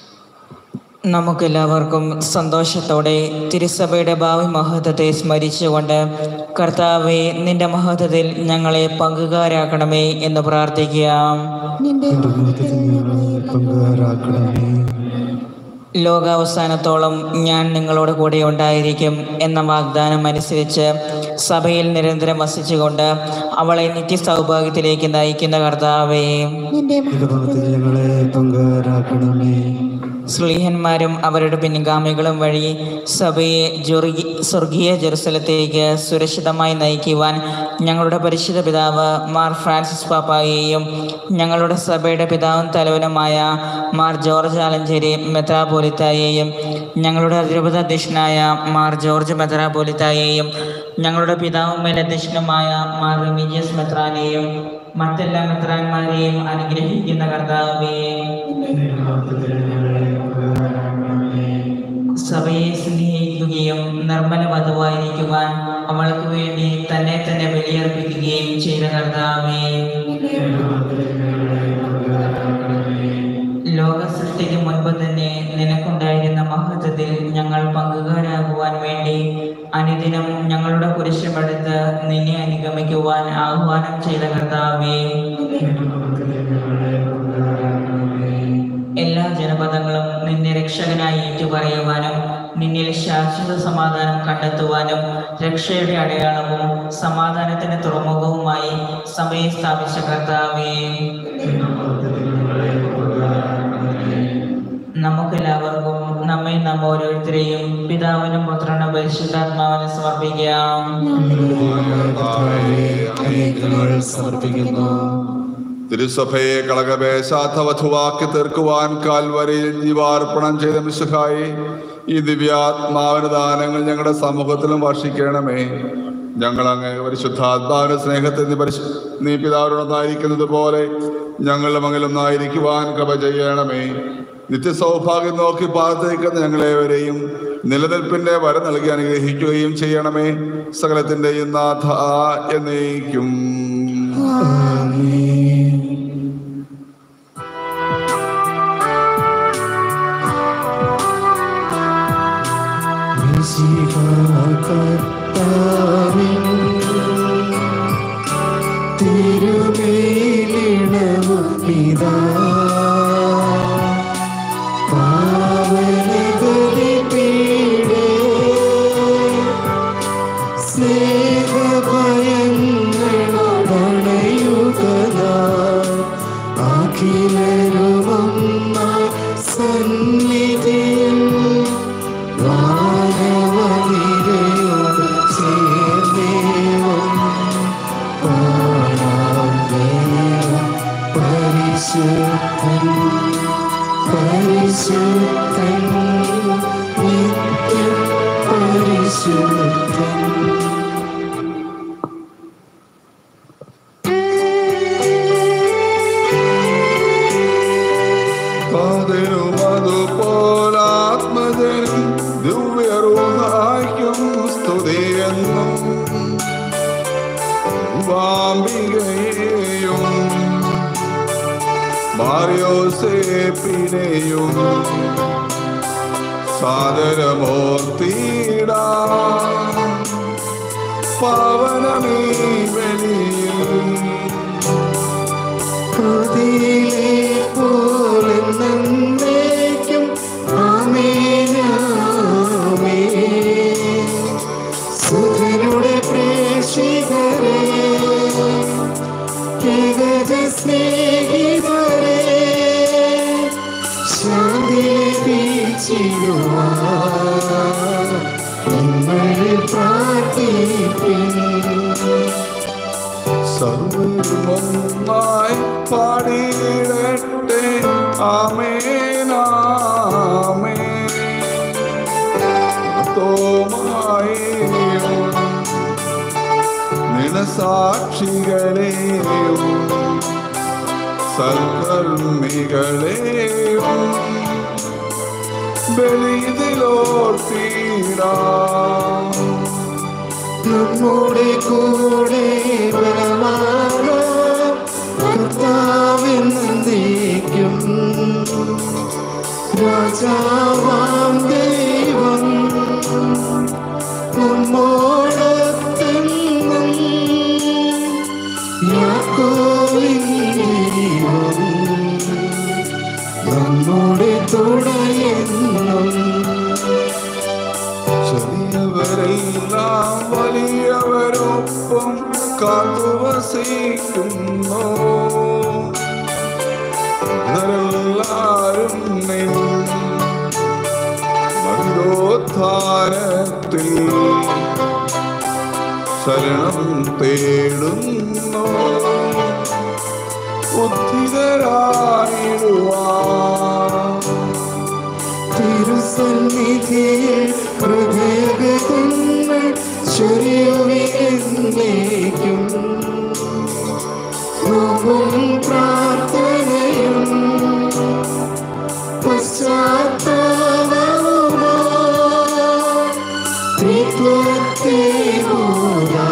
നമുക്കെല്ലാവർക്കും സന്തോഷത്തോടെ തിരുസഭയുടെ ഭാവി മഹത്വത്തെ സ്മരിച്ചുകൊണ്ട് കർത്താവെ നിന്റെ മഹത്വത്തിൽ ഞങ്ങളെ പങ്കുകാരാക്കണമേ എന്ന് പ്രാർത്ഥിക്കാം നിന്റെ മഹത്വത്തിൽ ഞങ്ങളെ പങ്കുകാരാക്കണമേ ലോകാവസാനത്തോളം ഞാൻ നിങ്ങളോട് കൂടെ ഉണ്ടായിരിക്കും എന്ന വാഗ്ദാനം അനുസരിച്ച് സഭയിൽ നിരന്തരം വസിച്ചുകൊണ്ട് അവളെ നിത്യസൗഭാഗ്യത്തിലേക്ക് നയിക്കുന്ന കർത്താവേ നിന്റെ നിന്റെ ഭവനത്തിൽ ഞങ്ങളെ പങ്കുകാരാക്കണമേ സ്ലീഹന്മാരും അവരുടെ പിൻഗാമികളും വഴി സഭയെ ജുർഗി സ്വർഗീയ ജെറുസലത്തേക്ക് സുരക്ഷിതമായി നയിക്കുവാൻ ഞങ്ങളുടെ പരിശുദ്ധ പിതാവ് മാർ ഫ്രാൻസിസ് പാപ്പായെയും ഞങ്ങളുടെ സഭയുടെ പിതാവും തലവനുമായ മാർ ജോർജ് ആലഞ്ചേരി മെത്രാപോലിത്തായെയും ഞങ്ങളുടെ അതിരൂപത അധ്യക്ഷനായ മാർ ജോർജ് മെത്രാപോലിത്തായെയും ഞങ്ങളുടെ പിതാവും മേലധ്യക്ഷനുമായ മാർ റിമീജിയസ് മെത്രാനെയും മറ്റെല്ലാ മെത്രാന്മാരെയും അനുഗ്രഹിക്കുന്ന കർത്താവേ സഭയെ സ്നേഹിക്കുകയും നിർമ്മല വധുവായിരിക്കുവാൻ അവൾക്ക് വേണ്ടി തന്നെ തന്നെ ബലിയർപ്പിക്കുകയും ചെയ്ത കർത്താവേ ലോക സൃഷ്ടിക്ക് മുൻപ് തന്നെ നിനക്കുണ്ടായിരുന്ന മഹത്വത്തിൽ ഞങ്ങൾ പങ്കുകാരാകുവാൻ വേണ്ടി അനുദിനം ഞങ്ങളുടെ കുരിശമെടുത്ത് നിന്നെ അനുഗമിക്കുവാൻ ആഹ്വാനം ചെയ്ത കർത്താവേ എല്ലാ ജനപദങ്ങളും നിന്നെ രക്ഷകനായി ഏറ്റുപറയുവാനും നിന്നിൽ ശാശ്വത സമാധാനം കണ്ടെത്തുവാനും രക്ഷയുടെ അടയാളവും സമാധാനത്തിന്റെ തുറമുഖവുമായി സഭയെ സ്ഥാപിച്ച കർത്താവേ നമുക്കെല്ലാവർക്കും നമ്മെ നാം ഓരോരുത്തരെയും പിതാവിനും പുത്രനും പരിശുദ്ധാത്മാവിനും സമർപ്പിക്കാം അനുഗ്രഹങ്ങൾ സമർപ്പിക്കുന്നു തിരുസഭയെ കളകപേശാധവധുവാക്കി തീർക്കുവാൻ കാൽവരയിൽ ജീവാർപ്പണം ചെയ്ത മിശുഹായി ഈ ദിവ്യാത്മാവിന് ദാനങ്ങൾ ഞങ്ങളുടെ സമൂഹത്തിലും വർഷിക്കണമേ ഞങ്ങൾ അങ്ങ് പരിശുദ്ധാത്മാവിന്റെ സ്നേഹത്തിൽ നീ പരിശു നീ പിതാവിനോടൊന്നായിരിക്കുന്നത് പോലെ ഞങ്ങളുടെ മംഗലൊന്നായിരിക്കുവാൻ കൃപ ചെയ്യണമേ നിത്യസൗഭാഗ്യം നോക്കി പാർത്തിരിക്കുന്ന ഞങ്ങളെവരെയും നിലനിൽപ്പിന്റെ വരം നൽകി അനുഗ്രഹിക്കുകയും ചെയ്യണമേ സകലത്തിന്റെയും നാഥ എന്നേക്കും കർത്താവിൻ തിരുമേലിടവും പിതാ പാവനബലി പീഡേ സ്നേഹഭയങ്ങളടയുകനാ അഖിലരുമൊന്ന സന്നിധിയിൽ വാനവനിരയോട് ചേർന്നേവം പാടാം ദൈവം പരിശുദ്ധൻ പരിശുദ്ധൻ നിത്യ പരിശുദ്ധൻ അതിനും അതുപോലാത്മജനും ദിവ്യറൂഹായ്ക്കും സ്തുതിയെന്നും വാമ്പികയെയും മാറിയോസേപ്പിനെയും സാദരമോർത്തിട പവനമീ വെളിയിൽ അതിലെ പോലെ നന്നേക്കും ആമേനാമേ സുധനുടെ പ്രേക്ഷിതരെ ഏകജ സ്നേഹിതരെ ശാന്തി ലഭിച്ചിടുവാൻ നിങ്ങൾ പ്രാർത്ഥിപ്പിൻ സർവമായി പാടിയിടട്ടെ ആമേനാമേ തോമായി നിനസാക്ഷികളെയും സൽക്കർമ്മികളെയും ബലിതിലോർത്തിടാം നമ്മുടെ കൂടെ ബലമാണോ കർത്താവെന്നേക്കും രാജാവാം ദൈവം നമ്മോടൊത്തെന്നും യാക്കോവിൻ ദൈവം നമ്മുടെ തുടയെന്നും ചെറിയവരെല്ലാം വലിയവരൊപ്പം കാത്തുവസിക്കുന്നു ഇവരെല്ലാരും നിൻ മഹിരോത്ഥാനത്തിൽ ശരണം തേടുന്നു ഉദ്ധിതരായിടുവാൻ തിരുസന്നിധിയിൽ ഹൃദയകുങ്ങൾ ചൊരിയുവിന്നേക്കും നോവും പ്രാർത്ഥനയും പശ്ചാത്താപവുമാ ത്രിത്വത്തെ പോരാ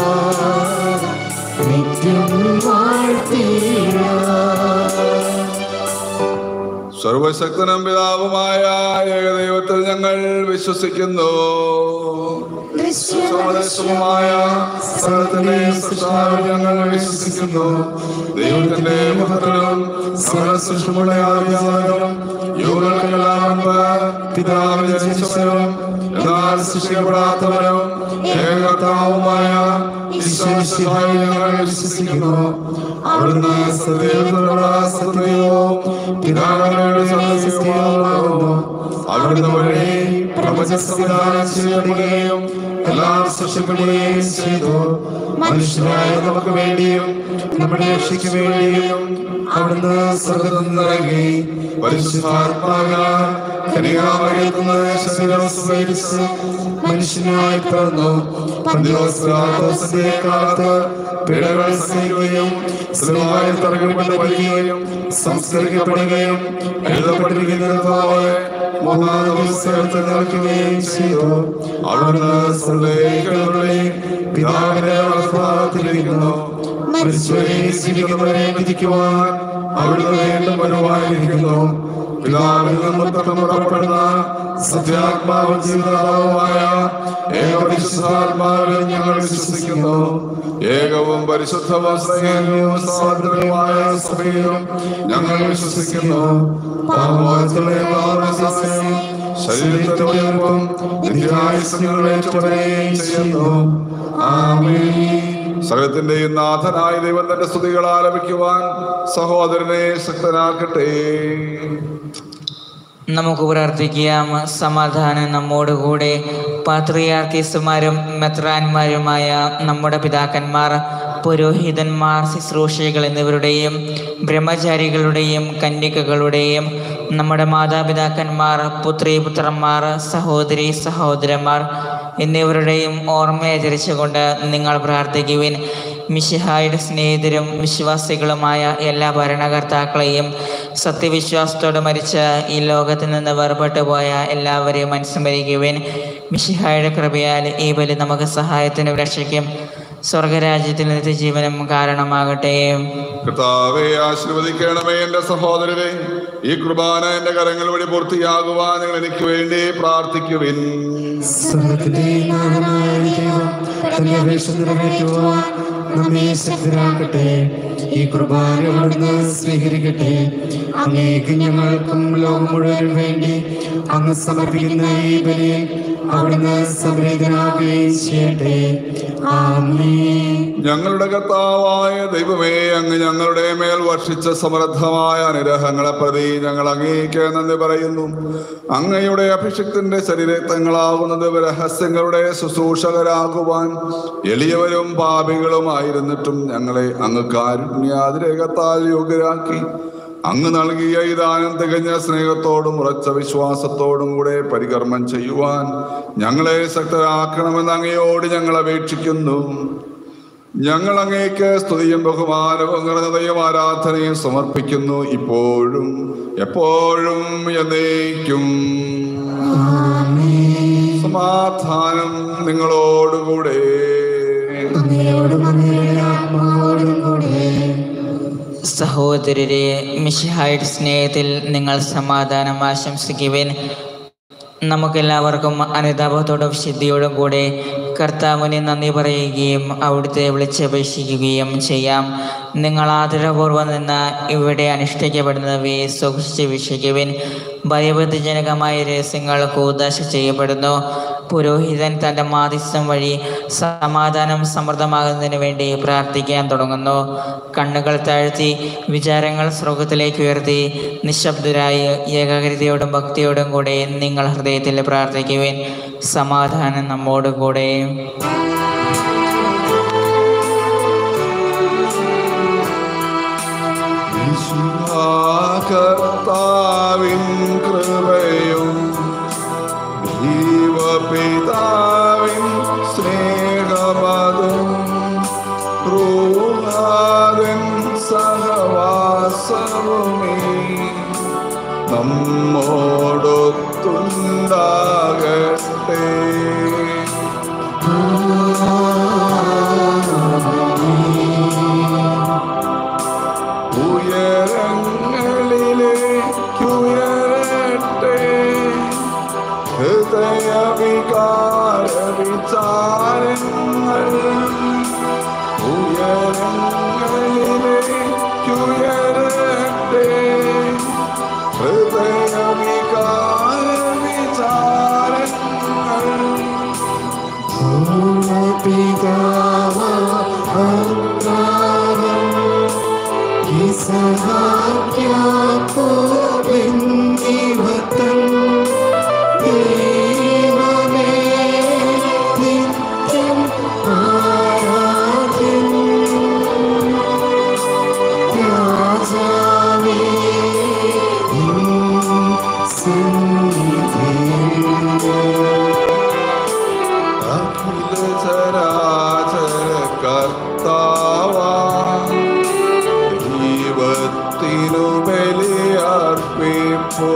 നിത്യം വാഴ്ത്തിയാ സർവശക്തനും പിതാവുമായ ഏകദൈവത്തിൽ ഞങ്ങൾ വിശ്വസിക്കുന്നു സമദേശവുമായ സ്ഥലത്തിന്റെ സൃഷ്ടാവിൽ ഞങ്ങൾ വിശ്വസിക്കുന്നു ദൈവത്തിന്റെ പുത്രനും സർവസൃഷ്ടമുള്ള ആദ്യാവനും യുഗങ്ങൾക്കെല്ലാം മുൻപ് പിതാവിനെ ജനിച്ചവനും എന്നാൽ സൃഷ്ടിക്കപ്പെടാത്തവനും ഏകകർത്താവുമായ ഈശ്വരശിഹായി ഞങ്ങൾ വിശ്വസിക്കുന്നു അവിടുന്ന് സദൈവത്തിലുള്ള സത്യവും പിതാവിനോട് സത്യവുമാകുന്നു അവിടുന്ന് വഴി പ്രപഞ്ച സംവിധാനം ചെയ്യപ്പെടുകയും എല്ലാം സൃഷ്ടിക്കപ്പെടുകയും ചെയ്തു മനുഷ്യരായ നമുക്ക് വേണ്ടിയും നമ്മുടെ രക്ഷയ്ക്ക് വേണ്ടിയും അവിടുന്ന് സ്വർഗത്തിൽ നിന്നിറങ്ങി പരിശുദ്ധാത്മാവിനാൽ കനികാമറിയത്തുന്ന ശരീരം സ്വീകരിച്ച് മനുഷ്യനായി പിറന്നു പന്തിയോസ്ലാത്തോസിന്റെ കാലത്ത് പീഡകൾ സഹിക്കുകയും സ്ലീവായി തറകപ്പെട്ട് വരികയും സംസ്കരിക്കപ്പെടുകയും എഴുതപ്പെട്ടിരിക്കുന്നത് പോലെ മൂന്നാം ദിവസത്തെ നിൽക്കുകയും ചെയ്തു അവിടുന്ന് സ്വർഗ്ഗത്തിലെ പിതാവിന്റെ വലഭാഗത്തിലിരിക്കുന്നു മരിച്ചവരെ ജീവിക്കുന്നവരെ വിധിക്കുവാൻ അവിടുന്ന് വീണ്ടും വരുവാനിരിക്കുന്നു പിതാവിൽ നിന്ന് പുറപ്പെടുന്ന സത്യാത്മാവും ജീവിതാവുമായ ഏകപരിശുദ്ധാത്മാവിൽ ഞങ്ങൾ വിശ്വസിക്കുന്നു ഏകവും പരിശുദ്ധവും സ്നേഹവും സ്വാതന്ത്ര്യവുമായ സഭയിലും ഞങ്ങൾ വിശ്വസിക്കുന്നു പാപമോചനത്തിലെ പാപസമയം ശരീരത്തിന്റെ ഉയർപ്പും നിത്യായുസ്സുകൾ ഏറ്റുപറയുകയും ചെയ്യുന്നു ആമേൻ സകലത്തിന്റെയും നാഥനായ ദൈവം തന്റെ സ്തുതികൾ ആലപിക്കുവാൻ സഹോദരനെ ശക്തനാക്കട്ടെ നമുക്ക് പ്രാർത്ഥിക്കാം സമാധാനം നമ്മോടുകൂടെ പാത്രിയാർക്കീസുമാരും മെത്രാന്മാരുമായ നമ്മുടെ പിതാക്കന്മാർ പുരോഹിതന്മാർ ശുശ്രൂഷകൾ എന്നിവരുടെയും ബ്രഹ്മചാരികളുടെയും കന്യകകളുടെയും നമ്മുടെ മാതാപിതാക്കന്മാർ പുത്രി പുത്രന്മാർ സഹോദരി സഹോദരന്മാർ എന്നിവരുടെയും ഓർമ്മയാചരിച്ചുകൊണ്ട് നിങ്ങൾ പ്രാർത്ഥിക്കുവിൻ മിശിഹായുടെ സ്നേഹിതരും വിശ്വാസികളുമായ എല്ലാ ഭരണകർത്താക്കളെയും സത്യവിശ്വാസത്തോടെ മരിച്ച ഈ ലോകത്തിൽ നിന്ന് വേർപെട്ടു പോയ എല്ലാവരെയും അനുസ്മരിക്കുവിൻ മിശിഹായുടെ കൃപയാൽ ഈ ബലി നമുക്ക് സഹായത്തിനും രക്ഷയ്ക്കും സ്വർഗരാജ്യത്തിൽ നിത്യജീവനും കാരണമാകട്ടെ കർത്താവെ ആശീർവദിക്കണമേ എൻ്റെ സഹോദരരെ ഈ കുർബാന എൻ്റെ കരങ്ങൾ വഴി പൂർത്തിയാകുവാൻ നിങ്ങൾ എനിക്ക് വേണ്ടി പ്രാർത്ഥിക്കുവിൻ സ്വർഗത്തിന്റെ നാഥനായ ദൈവം തന്റെ അപേക്ഷ നിറവേറ്റുവാൻ നമ്മെ ശക്തരാക്കട്ടെ ഈ കുർബാന അവിടുന്ന് സ്വീകരിക്കട്ടെ അങ്ങേക്ക് ഞങ്ങൾക്കും ലോകം മുഴുവനും വേണ്ടി അങ്ങ് സമർപ്പിക്കുന്ന ഈ ബലിയിൽ അവിടുന്ന് സംപ്രീതനാകുകയും ചെയ്യട്ടെ ആമേൻ ഞങ്ങളുടെ കർത്താവായ ദൈവമേ അങ്ങ് ഞങ്ങളുടെ മേൽ വർഷിച്ച സമൃദ്ധമായ അനുഗ്രഹങ്ങളെ പ്രതി ഞങ്ങൾ അങ്ങേക്ക് നന്ദി പറയുന്നു അങ്ങയുടെ അഭിഷിക്തന്റെ ശരീരത്തങ്ങളാകുന്നത് രഹസ്യങ്ങളുടെ ശുശ്രൂഷകരാകുവാൻ എളിയവരും പാപികളുമായിരുന്നിട്ടും ഞങ്ങളെ അങ്ങ് കാരുണ്യാതിരേകത്താൽ യോഗ്യരാക്കി അങ്ങ് നൽകിയ ഈ ദാനം തികഞ്ഞ സ്നേഹത്തോടും ഉറച്ച വിശ്വാസത്തോടും കൂടെ പരികർമ്മം ചെയ്യുവാൻ ഞങ്ങളെ ശക്തരാക്കണമെന്ന് അങ്ങയോട് ഞങ്ങൾ അപേക്ഷിക്കുന്നു ഞങ്ങൾ അങ്ങേക്ക് സ്തുതിയും ബഹുമാനവും നിറഞ്ഞതയും ആരാധനയും സമർപ്പിക്കുന്നു ഇപ്പോഴും എപ്പോഴും എന്നേക്കും സമാധാനം നിങ്ങളോടുകൂടെ അങ്ങയോടും അങ്ങയുടെ ആത്മാവോടും കൂടെ സഹോദരരെ മിശിഹായുടെ സ്നേഹത്തിൽ നിങ്ങൾ സമാധാനം ആശംസിക്കുവിൻ നമുക്കെല്ലാവർക്കും അനുതാപത്തോടും ശുദ്ധിയോടും കൂടെ കർത്താവിന് നന്ദി പറയുകയും അവിടുത്തെ വിളിച്ചപേക്ഷിക്കുകയും ചെയ്യാം നിങ്ങൾ ആദരപൂർവ്വം നിന്ന് ഇവിടെ അനുഷ്ഠിക്കപ്പെടുന്നവയെ സൂക്ഷിച്ച് വീക്ഷിക്കുവിൻ ഭയബദ്ധജനകമായ രഹസ്യങ്ങൾ കൂതാശ ചെയ്യപ്പെടുന്നു പുരോഹിതൻ തൻ്റെ മാധ്യസ്ഥം വഴി സമാധാനം സമൃദ്ധമാകുന്നതിന് വേണ്ടി പ്രാർത്ഥിക്കാൻ തുടങ്ങുന്നു കണ്ണുകൾ താഴ്ത്തി വിചാരങ്ങൾ സ്രോഗത്തിലേക്ക് ഉയർത്തി നിശബ്ദരായി ഏകാഗ്രതയോടും ഭക്തിയോടും കൂടെ നിങ്ങൾ ഹൃദയത്തിൽ പ്രാർത്ഥിക്കുവിൻ സമാധാനം നമ്മോട് കൂടെ കർത്താവിൻ കൃപയും ജീവപിതാവിൻ സ്നേഹമതും റൂഹാരൻ സഹവാസവുമേ നമ്മോടൊത്തുണ്ടാകട്ടെ ഉയരങ്ങളിലേക്കുയരട്ടെ ഹൃദയവികാര വിചാരങ്ങൾ ഉയരങ്ങളിലേക്കുയരട്ടെ ഹൃദയവികാര വിചാരങ്ങൾ അഖില ചരാചര കർത്താവാ ദൈവത്തിനു ബലിയർപ്പിപ്പോ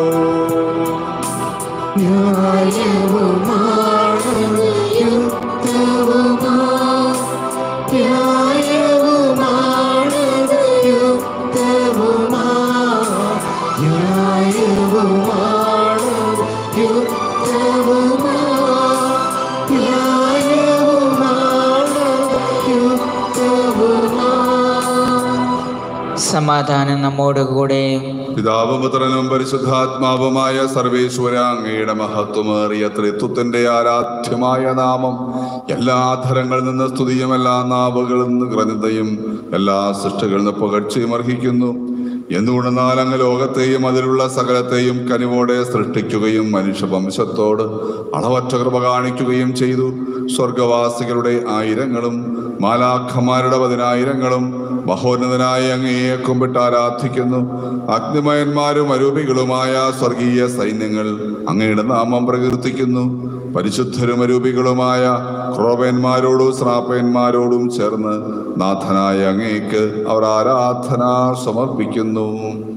സമാധാനം നമ്മോട് കൂടെ പിതാവും പുത്രനും പരിശുദ്ധാത്മാവുമായ സർവേശ്വര അങ്ങയുടെ മഹത്വമേറിയ ത്രിത്വത്തിന്റെ ആരാധ്യമായ നാമം എല്ലാ ധരങ്ങളിൽ നിന്ന് സ്തുതിയും എല്ലാ നാവുകളിൽ നിന്ന് ഗ്രന്ഥയും എല്ലാ സൃഷ്ടികളിൽ നിന്ന് പുകഴ്ചയും അർഹിക്കുന്നു എന്തുകൊണ്ടെന്നാൽ അങ്ങ് ലോകത്തെയും അതിലുള്ള സകലത്തെയും കനിവോടെ സൃഷ്ടിക്കുകയും മനുഷ്യവംശത്തോട് അളവറ്റ കൃപ കാണിക്കുകയും ചെയ്തു സ്വർഗവാസികളുടെ ആയിരങ്ങളും മാലാഖമാരുടെ പതിനായിരങ്ങളും മഹോന്നതനായ അങ്ങയെ കുമ്പിട്ട് ആരാധിക്കുന്നു അഗ്നിമയന്മാരും അരൂപികളുമായ സ്വർഗീയ സൈന്യങ്ങൾ അങ്ങയുടെ നാമം പ്രകീർത്തിക്കുന്നു പരിശുദ്ധരും അരൂപികളുമായ ക്രോപന്മാരോടും ശ്രാപ്പന്മാരോടും ചേർന്ന് നാഥനായ അങ്ങേക്ക് അവർ ആരാധന സമർപ്പിക്കുന്നു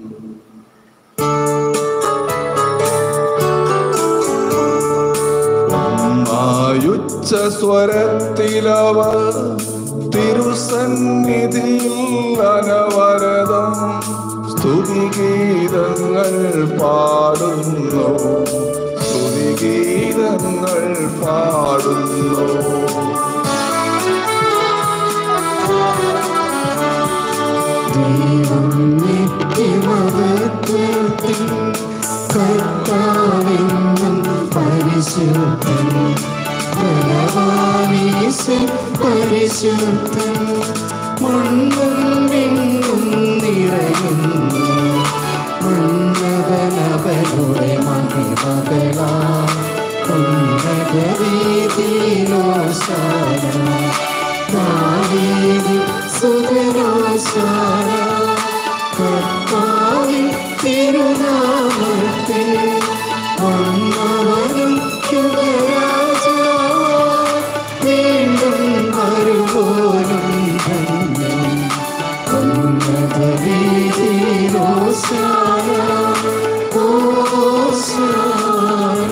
ആയുച്ച സ്വരത്തിലവർ തിരുസന്നിധിയിൽ അനവരതം സ്തുതിഗീതങ്ങൾ പാടുന്നു സ്തുതിഗീതങ്ങൾ പാടുന്നു ദൈവം നിത്യമഹത്വത്തിൽ കർത്താവെന്നും പരിശുദ്ധൻ ബലവാനീശൻ പരിശുദ്ധൻ മണ്ണും വിണ്ണും നിറയുന്നു ഉന്നതനവരുടെ മഹിമകളാ ഉന്നതരീതിയിലോശാന ദാവീദ് സുതരോശാന കർത്താവിൻ തിരുനാമത്തിൽ വന്നവനും യുവരാജാവായി വീണ്ടും വരുവോനും ധന്യൻ ഉന്നത വീതിയിലോശാന ഓശാന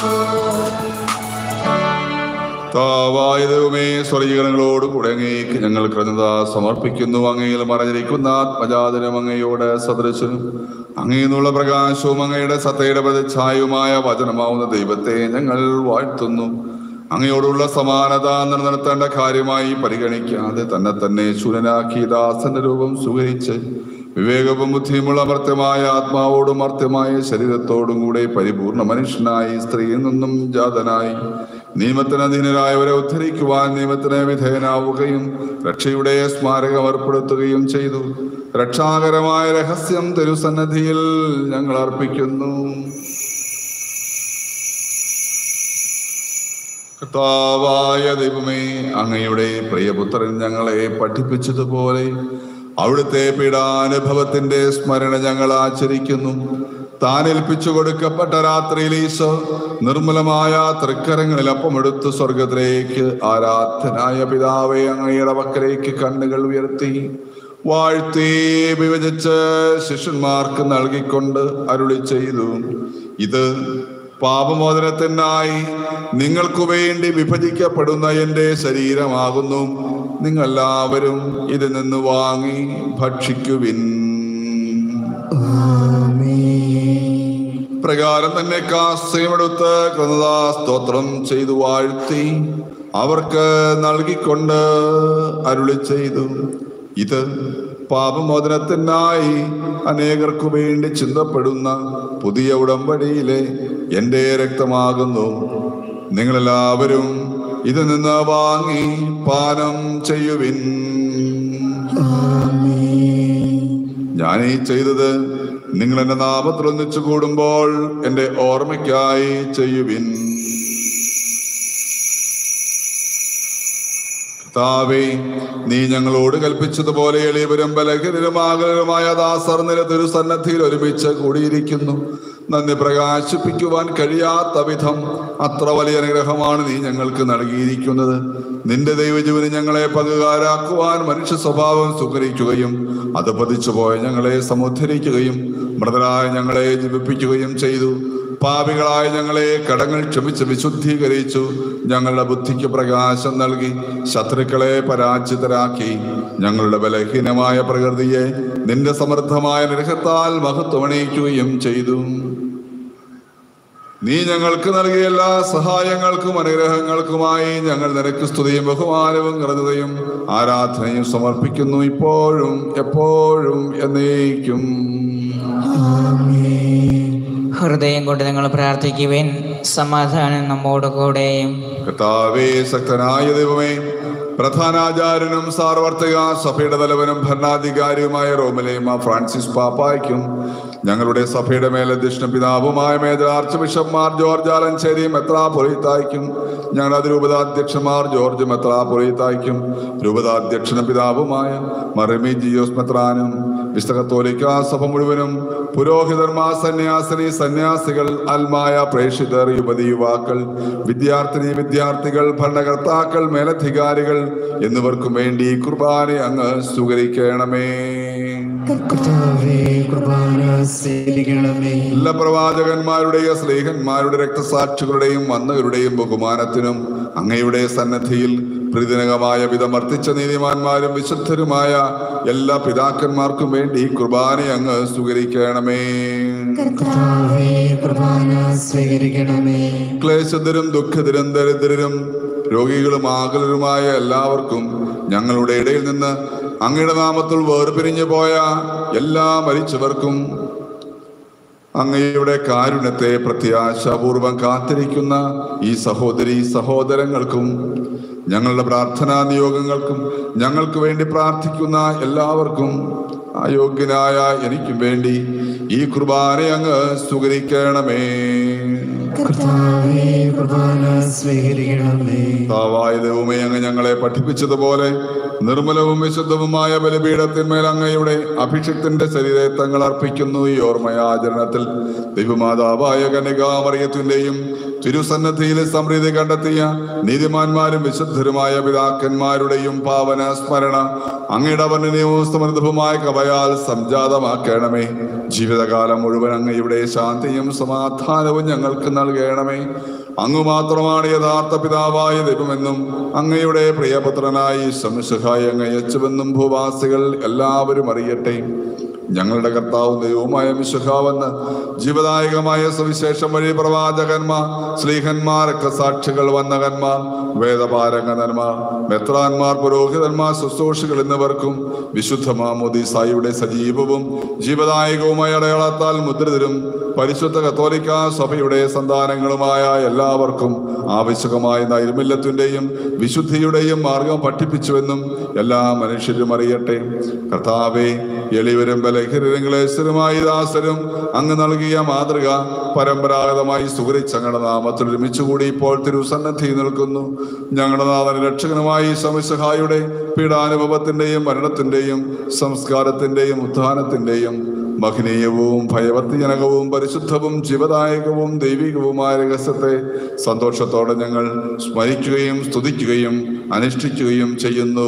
താവായ ദൈവമേ സ്വർഗീകരണങ്ങളോട് കൂടെ അങ്ങേക്ക് ഞങ്ങൾ കൃതജ്ഞത സമർപ്പിക്കുന്നു അങ്ങയിൽ മറഞ്ഞിരിക്കുന്ന ആത്മജാതനും അങ്ങയോട് സദൃശനും അങ്ങയിൽ നിന്നുള്ള പ്രകാശവും അങ്ങയുടെ സത്തയുടെ പ്രതിച്ഛായവുമായ വചനമാവുന്ന ദൈവത്തെ ഞങ്ങൾ വാഴ്ത്തുന്നു അങ്ങയോടുള്ള സമാനത നിലനിർത്തേണ്ട കാര്യമായി പരിഗണിക്കാതെ തന്നെ തന്നെ ശൂന്യനാക്കി ദാസന്റെ രൂപം സ്വീകരിച്ച് വിവേകവും ബുദ്ധിയുമുള്ള അമർത്യമായ ആത്മാവോടും അർത്ഥമായ ശരീരത്തോടും കൂടെ പരിപൂർണ മനുഷ്യനായി സ്ത്രീയിൽ നിന്നും ജാതനായി നിയമത്തിന് അധീനരായവരെ ഉദ്ധരിക്കുവാൻ നിയമത്തിന് വിധേയനാവുകയും രക്ഷയുടെ സ്മാരകം ഏർപ്പെടുത്തുകയും ചെയ്തു രക്ഷാകരമായ രഹസ്യം തിരുസന്നധിയിൽ ഞങ്ങൾ അർപ്പിക്കുന്നു കർത്താവായ ദൈവമേ അങ്ങയുടെ പ്രിയപുത്രൻ ഞങ്ങളെ പഠിപ്പിച്ചതുപോലെ അവിടുത്തെ പീഡാനുഭവത്തിന്റെ സ്മരണ ഞങ്ങൾ ആചരിക്കുന്നു താൻ ഏൽപ്പിച്ചു കൊടുക്കപ്പെട്ട രാത്രിയിൽ ഈശോ നിർമ്മലമായ തൃക്കരങ്ങളിൽ അപ്പമെടുത്ത് സ്വർഗത്തിലേക്ക് ആരാധനായ പിതാവെ അങ്ങയുടെ പക്കലേക്ക് കണ്ണുകൾ ഉയർത്തി വാഴ്ത്തി വിഭജിച്ച് ശിഷ്യന്മാർക്ക് നൽകിക്കൊണ്ട് അരുളി ചെയ്തു ഇത് പാപമോചനത്തിനായി നിങ്ങൾക്ക് വേണ്ടി വിഭജിക്കപ്പെടുന്ന എൻ്റെ ശരീരമാകുന്നു നിങ്ങളെല്ലാവരും ഇതിൽ നിന്ന് വാങ്ങി ഭക്ഷിക്കുവിൻ പ്രകാരം തന്നെ കാസ്യമെടുത്ത് കൃതദാ സ്തോത്രം ചെയ്തു വാഴ്ത്തി അവർക്ക് നൽകിക്കൊണ്ട് അരുളി ചെയ്തു ഇത് പാപമോചനത്തിനായി അനേകർക്കു വേണ്ടി ചിന്തപ്പെടുന്ന പുതിയ ഉടമ്പടിയിലെ എൻ്റെ രക്തമാകുന്നു നിങ്ങളെല്ലാവരും ഇത് നിന്ന് വാങ്ങി പാനം ചെയ്യുവിൻ ഞാൻ ഈ ചെയ്തത് നിങ്ങൾ എന്റെ നാമത്തിൽ ഒന്നിച്ചു കൂടുമ്പോൾ എന്റെ ഓർമ്മയ്ക്കായി ചെയ്യുവിൻ കർത്താവേ നീ ഞങ്ങളോട് കൽപ്പിച്ചതുപോലെ എളിയവരും ബലഹീനരും ആകലരുമായ ദാസർ നില തിരുസന്നദ്ധിയിൽ ഒരുമിച്ച് കൂടിയിരിക്കുന്നു നന്ദി പ്രകാശിപ്പിക്കുവാൻ കഴിയാത്ത വിധം അത്ര വലിയ അനുഗ്രഹമാണ് നീ ഞങ്ങൾക്ക് നൽകിയിരിക്കുന്നത് നിന്റെ ദൈവജീവന് ഞങ്ങളെ പങ്കുകാരാക്കുവാൻ മനുഷ്യ സ്വഭാവം സുഖരിക്കുകയും അത് പതിച്ചുപോയ ഞങ്ങളെ സമുദ്ധരിക്കുകയും മൃതരായ ഞങ്ങളെ ജീവിപ്പിക്കുകയും ചെയ്തു പാപികളായ ഞങ്ങളെ കടങ്ങൾ ക്ഷമിച്ച് വിശുദ്ധീകരിച്ചു ഞങ്ങളുടെ ബുദ്ധിക്ക് പ്രകാശം നൽകി ശത്രുക്കളെ പരാജിതരാക്കി ഞങ്ങളുടെ ബലഹീനമായ പ്രകൃതിയെ നിന്റെ സമൃദ്ധമായ നിരഹത്താൽ മഹത്വമണിയിക്കുകയും ചെയ്തു നീ ഞങ്ങൾക്ക് നൽകിയ എല്ലാ സഹായങ്ങൾക്കും അനുഗ്രഹങ്ങൾക്കുമായി ഞങ്ങൾ നിനക്ക് സ്തുതിയും ബഹുമാനവും കൃതയും ആരാധനയും സമർപ്പിക്കുന്നു ഇപ്പോഴും എപ്പോഴും എന്നേക്കും ഹൃദയം കൊണ്ട് നിങ്ങൾ പ്രാർത്ഥിക്കുവിൻ സമാധാനം നമ്മോട് കൂടെയും കർത്താവേ ശക്തനായ ദൈവമേ പ്രധാനാചാര്യനും സാർവർത്തിക സഭയുടെ തലവനും ഭരണാധികാരിയുമായ റോമിലേമ ഫ്രാൻസിസ് പാപ്പായ്ക്കും ഞങ്ങളുടെ സഭയുടെ മേലധ്യക്ഷനും പിതാവുമായ മേജർ ആർച്ച് ബിഷപ്പ്മാർ ജോർജ് ആലഞ്ചേരി മെത്രാപൊലീത്തായ്ക്കും ഞങ്ങളുടെ അതിരൂപതാധ്യക്ഷന്മാർ ജോർജ് മെത്രാപൊലീത്തായ്ക്കും രൂപതാധ്യക്ഷനും പിതാവുമായ മറിമി ജിയോസ് മെത്രാനും വിശുദ്ധ കത്തോലിക്ക സഭ മുഴുവനും പുരോഹിതന്മാർ സന്യാസിനി സന്യാസികൾ അൽമായ പ്രേക്ഷിതർ യുവതി യുവാക്കൾ വിദ്യാർത്ഥിനി വിദ്യാർത്ഥികൾ ഭരണകർത്താക്കൾ മേലധികാരികൾ എന്നിവർക്കും വേണ്ടി ഈ കുർബാന അങ്ങ് സ്വീകരിക്കണമേ കർത്താവേ കുർബാന സ്വീകരിക്കണമേ എല്ലാ പ്രവാചകന്മാരുടെയും സ്നേഹന്മാരുടെ രക്തസാക്ഷികളുടെയും വന്നവരുടെയും ബഹുമാനത്തിനും അങ്ങയുടെ സന്നദ്ധിയിൽ പ്രീതിനകമായ വിധമർത്തിച്ച നീതിമാന്മാരും വിശുദ്ധരുമായ എല്ലാ പിതാക്കന്മാർക്കും വേണ്ടി ഈ കുർബാന അങ്ങ് സ്വീകരിക്കണമേ കർത്താവേ കുർബാന സ്വീകരിക്കണമേ ക്ലേശതരും ദുഃഖിതരും ദരിദ്രരും രോഗികളും ആകുലരുമായ എല്ലാവർക്കും ഞങ്ങളുടെ ഇടയിൽ നിന്ന് അങ്ങയുടെ നാമത്തിൽ വേർപിരിഞ്ഞു പോയ എല്ലാ മരിച്ചവർക്കും അങ്ങയുടെ കാരുണ്യത്തെ പ്രത്യാശാപൂർവം കാത്തിരിക്കുന്ന ഈ സഹോദരി സഹോദരങ്ങൾക്കും ഞങ്ങളുടെ പ്രാർത്ഥനാ നിയോഗങ്ങൾക്കും ഞങ്ങൾക്ക് വേണ്ടി പ്രാർത്ഥിക്കുന്ന എല്ലാവർക്കും അയോഗ്യനായ എനിക്കും വേണ്ടി ഈ കുർബാന അങ്ങ് സ്വീകരിക്കണമേ കർത്താവേ കുർബാന സ്വീകരിക്കണമേ കർത്താവായ ദൈവമേ അങ്ങ് ഞങ്ങളെ പഠിപ്പിച്ചതുപോലെ നിർമ്മലവും വിശുദ്ധവുമായ ബലിപീഠത്തിന്മേൽ അങ്ങയുടെ അഭിഷിക്തന്റെ ശരീരത്തങ്ങൾ അർപ്പിക്കുന്നു ഈ ഓർമ്മയാചരണത്തിൽ ദൈവമാതാവായ കന്യകാമറിയത്തിന്റെയും തിരുസന്നദ്ധിയിലെ സമൃദ്ധി കണ്ടെത്തിയ നീതിമാന്മാരും വിശുദ്ധരുമായ പിതാക്കന്മാരുടെയും പാവന സ്മരണ അങ്ങയുടെ വർണ്ണനീയവും സമൃദ്ധവുമായ കവയാൽ സംജാതമാക്കണമേ ജീവിതകാലം മുഴുവൻ അങ്ങയുടെ ശാന്തിയും സമാധാനവും ഞങ്ങൾക്ക് നൽകണമേ അങ്ങ് മാത്രമാണ് യഥാർത്ഥ പിതാവായ ദൈവമെന്നും അങ്ങയുടെ പ്രിയപുത്രനായി ശംസുഹായി അങ്ങ് അയച്ചുവെന്നും ഭൂവാസികൾ എല്ലാവരും അറിയട്ടെ ഞങ്ങളുടെ കർത്താവും ദൈവവുമായ മിശുഹാവെന്ന് ജീവദായകമായ സുവിശേഷം വഴി പ്രവാചകന്മാർ സ്ലീഹന്മാർ രക്തസാക്ഷികൾ വന്നകന്മാർ വേദപാരംഗതന്മാർ മെത്രാന്മാർ പുരോഹിതന്മാർ ശുശ്രൂഷികൾ എന്നിവർക്കും വിശുദ്ധ മാമോദീസായുടെ സജീവവും ജീവദായകവുമായ അടയാളത്താൽ മുദ്രിതരും പരിശുദ്ധ കത്തോലിക്ക സഭയുടെ സന്താനങ്ങളുമായ എല്ലാവർക്കും ആവശ്യകമായ നൈർമല്യത്തിന്റെയും വിശുദ്ധിയുടെയും മാർഗം പഠിപ്പിച്ചുവെന്നും എല്ലാ മനുഷ്യരും അറിയട്ടെ കർത്താവെ എളിവരും ബലഹീനരും ക്ലേശരുമായി ദാസരും അങ്ങ് നൽകിയ മാതൃക പരമ്പരാഗതമായി സുഹരിച്ച് അങ്ങയുടെ നാമത്തിൽ ഒരുമിച്ചുകൂടി ഇപ്പോൾ തിരുസന്നദ്ധി നിൽക്കുന്നു ഞങ്ങളുടെ നാഥന രക്ഷകനുമായി സമസഹായുടെ പീഡാനുഭവത്തിന്റെയും മരണത്തിന്റെയും സംസ്കാരത്തിന്റെയും ഉത്ഥാനത്തിന്റെയും മഹനീയവും ഭയവർത്തിജനകവും പരിശുദ്ധവും ജീവദായകവും ദൈവികവുമായ രഹസ്യത്തെ സന്തോഷത്തോടെ ഞങ്ങൾ സ്മരിക്കുകയും സ്തുതിക്കുകയും അനുഷ്ഠിക്കുകയും ചെയ്യുന്നു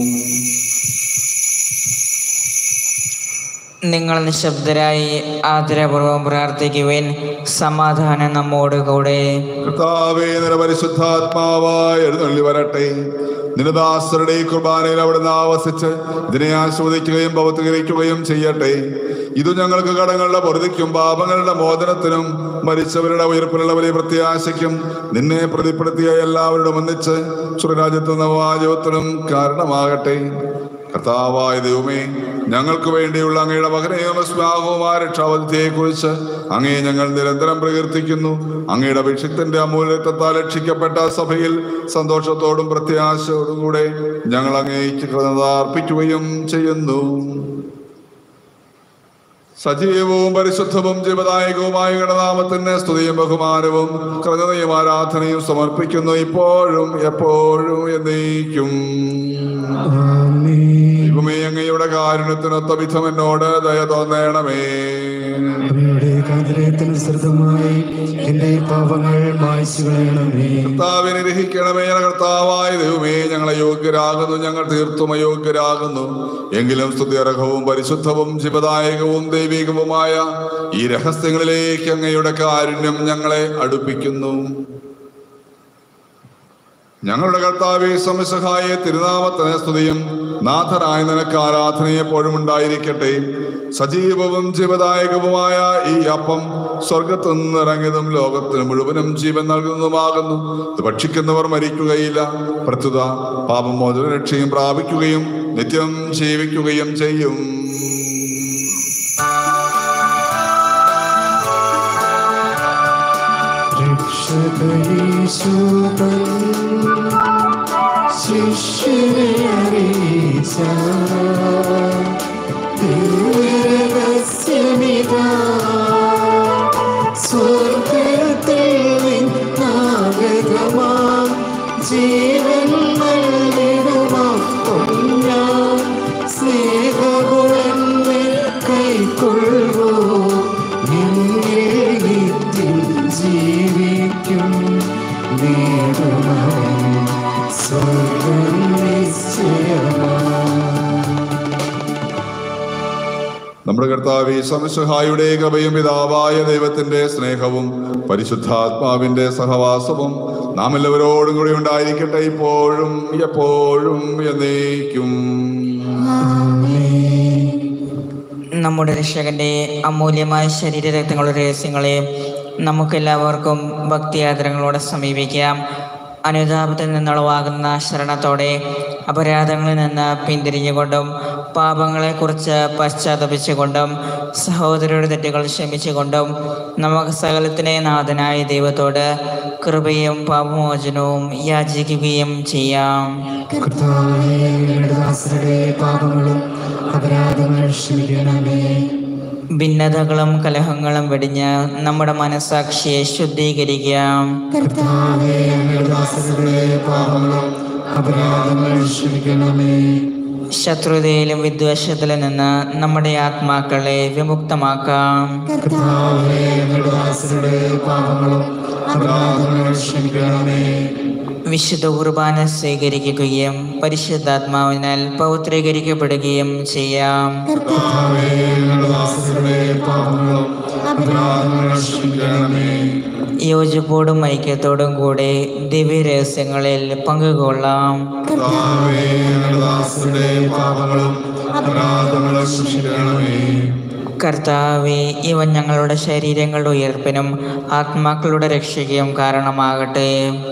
നിങ്ങൾ നിശബ്ദരായി ആദരപൂർവ്വം പ്രാർത്ഥിക്കുവിൻ സമാധാനം നമ്മോട് കൂടെ കർത്താവേ നിരപരിശുദ്ധാത്മാവായി എഴുന്നള്ളി വരട്ടെ നിനദാസരുടെ ഈ കുർബാനയിൽ അവിടുന്ന് ആവസിച്ച് ഇതിനെ ആസ്വദിക്കുകയും ഭൗതികരിക്കുകയും ചെയ്യട്ടെ ഇത് ഞങ്ങൾക്ക് കടങ്ങളുടെ പൊറുതിക്കും പാപങ്ങളുടെ മോചനത്തിനും മരിച്ചവരുടെ ഉയർപ്പിലുള്ള വലിയ പ്രത്യാശയ്ക്കും നിന്നെ പ്രതിപ്പെടുത്തിയ എല്ലാവരോടും ഒന്നിച്ച് സുരരാജ്യത്തു നവാജോത്തിനും കാരണമാകട്ടെ കർത്താവായ ദൈവമേ ഞങ്ങൾക്ക് വേണ്ടിയുള്ള അങ്ങയുടെ മകനെയും സ്വാഹവുമായ രക്ഷാവധിയെ കുറിച്ച് അങ്ങേ ഞങ്ങൾ നിരന്തരം പ്രകീർത്തിക്കുന്നു അങ്ങയുടെ അഭിഷിക്തന്റെ അമൂല്യത്വത്താൽ രക്ഷിക്കപ്പെട്ട സഭയിൽ സന്തോഷത്തോടും പ്രത്യാശയോടും കൂടെ ഞങ്ങൾ അങ്ങേക്ക് കൃതജ്ഞത അർപ്പിക്കുകയും ചെയ്യുന്നു സജീവവും പരിശുദ്ധവും ജീവദായകവുമായ ഗണനാമത്തിന് സ്തുതിയും ബഹുമാനവും കൃതയും ആരാധനയും സമർപ്പിക്കുന്നു ഇപ്പോഴും എപ്പോഴും എന്നേക്കും ആമേൻ ദൈവമേ അങ്ങയുടെ കാരുണ്യത്തിനൊത്ത വിധം എന്നോട് ദയ തോന്നണമേ അങ്ങയുടെ കാതരത്തിനനുസൃതമായി എന്റെ പാപങ്ങൾ മായ്ച്ചു കളയണമേ കർത്താവിനെ ഗ്രഹിക്കണമേ ഞങ്ങളുടെ കർത്താവായ ദൈവമേ ഞങ്ങളെ യോഗ്യരാകുന്നു ഞങ്ങൾ തീർത്തും അയോഗ്യരാകുന്നു എങ്കിലും സ്തുതിയർഹവും പരിശുദ്ധവും ജീവദായകവും ദൈവികവുമായ ഈ രഹസ്യങ്ങളിലേക്ക് അങ്ങയുടെ കാരുണ്യം ഞങ്ങളെ അടുപ്പിക്കുന്നു ഞങ്ങളുടെ കർത്താവെ സമസഹായ തിരുനാമത്തിന് സ്തുതിയും നാഥനായ നിനക്ക് ആരാധന എപ്പോഴും ഉണ്ടായിരിക്കട്ടെ സജീവവും ജീവദായകവുമായ ഈ അപ്പം സ്വർഗത്തു നിന്നിറങ്ങിയതും ലോകത്തിന് മുഴുവനും ജീവൻ നൽകുന്നതുമാകുന്നു ഇത് ഭക്ഷിക്കുന്നവർ മരിക്കുകയില്ല പ്രത്യുത പാപമോചന രക്ഷയും പ്രാപിക്കുകയും നിത്യം ജീവിക്കുകയും ചെയ്യും രക്ഷകരീശോതൻ ശിഷ്യനെ അറിയിച്ച ദിവ്യരഹസ്യമിതാ സ്വർഗത്തിൽ നിന്നാഗതമാ ജീവൻ നൽകിടുമാ പൊന്നാം സ്നേഹപുരന്നെ കൈക്കൊള്ളൂ നിന്നിൽ നിത്യം ജീവിക്കും നേടുമവൻ സ്വർഗം നിശ്ചയമാ നമ്മുടെ കർത്താവ് സമസഹായുടെ കൃപയും പിതാവായ ദൈവത്തിന്റെ സ്നേഹവും പരിശുദ്ധാത്മാവിന്റെ സഹവാസവും നാം എല്ലാവരോടും കൂടി ഉണ്ടായിരിക്കട്ടെ ഇപ്പോഴും എപ്പോഴും എന്നേക്കും നമ്മുടെ രക്ഷകന്റെ അമൂല്യമായ ശരീരരക്തങ്ങളുടെ രഹസ്യങ്ങളെ നമുക്കെല്ലാവർക്കും ഭക്തിയാദരങ്ങളോടെ സമീപിക്കാം അനുതാപത്തിൽ നിന്നുളവാകുന്ന ശരണത്തോടെ അപരാധങ്ങളിൽ നിന്ന് പിന്തിരിഞ്ഞുകൊണ്ടും പാപങ്ങളെക്കുറിച്ച് പശ്ചാത്തപിച്ചുകൊണ്ടും സഹോദരരുടെ തെറ്റുകൾ ക്ഷമിച്ചുകൊണ്ടും നമുക്ക് സകലത്തിലെ നാഥനായ ദൈവത്തോട് കൃപയും പാപമോചനവും യാചിക്കുകയും ചെയ്യാം കർത്താവേ ദാസരുടെ പാപങ്ങളും അപരാധങ്ങൾ ക്ഷമിക്കണമേ ഭിന്നതകളും കലഹങ്ങളും വെടിഞ്ഞ് നമ്മുടെ മനസാക്ഷിയെ ശുദ്ധീകരിക്കാം കർത്താവേ ദാസരുടെ പാപങ്ങളും അപരാധങ്ങൾ ക്ഷമിക്കണമേ ശത്രുതയിലും വിദ്വേഷത്തിലും നിന്ന് നമ്മുടെ ആത്മാക്കളെ വിമുക്തമാക്കാം കർത്താവേ ദാസരുടെ പാപങ്ങളും അപരാധങ്ങൾ ക്ഷമിക്കണമേ വിശുദ്ധ കുർബാന സ്വീകരിക്കുകയും പരിശുദ്ധാത്മാവിനാൽ പൗത്രീകരിക്കപ്പെടുകയും ചെയ്യാം കർത്താവേ ദാസരുടെ പാപങ്ങളും അപരാധങ്ങൾ ക്ഷമിക്കണമേ യോജിപ്പോടും ഐക്യത്തോടും കൂടെ ദിവ്യരഹസ്യങ്ങളിൽ പങ്കുകൊള്ളാം കർത്താവേ ദാസരുടെ പാപങ്ങളും അപരാധങ്ങൾ ക്ഷമിക്കണമേ കർത്താവെ ഇവ ഞങ്ങളുടെ ശരീരങ്ങളുടെ ഉയർപ്പിനും ആത്മാക്കളുടെ രക്ഷയ്ക്കും കാരണമാകട്ടെ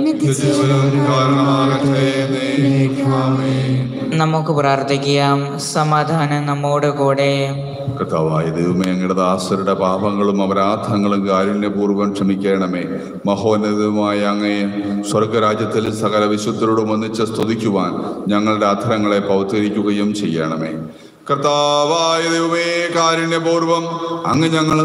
നമുക്ക് പ്രാർത്ഥിക്കാം സമാധാനം നമ്മോട് കൂടെ കർത്താവായ ദൈവമേ അങ്ങയുടെ ദാസരുടെ പാപങ്ങളും അപരാധങ്ങളും കാരുണ്യപൂർവ്വം ക്ഷമിക്കണമേ മഹോന്നതമായ അങ്ങയെ സ്വർഗരാജ്യത്തിൽ സകല വിശുദ്ധരോടും ഒന്നിച്ച് സ്തുതിക്കുവാൻ ഞങ്ങളുടെ അധരങ്ങളെ പൗത്കരിക്കുകയും ചെയ്യണമേ കർത്താവായ ദൈവമേ കാരുണ്യപൂർവ്വം അങ്ങ് ഞങ്ങൾ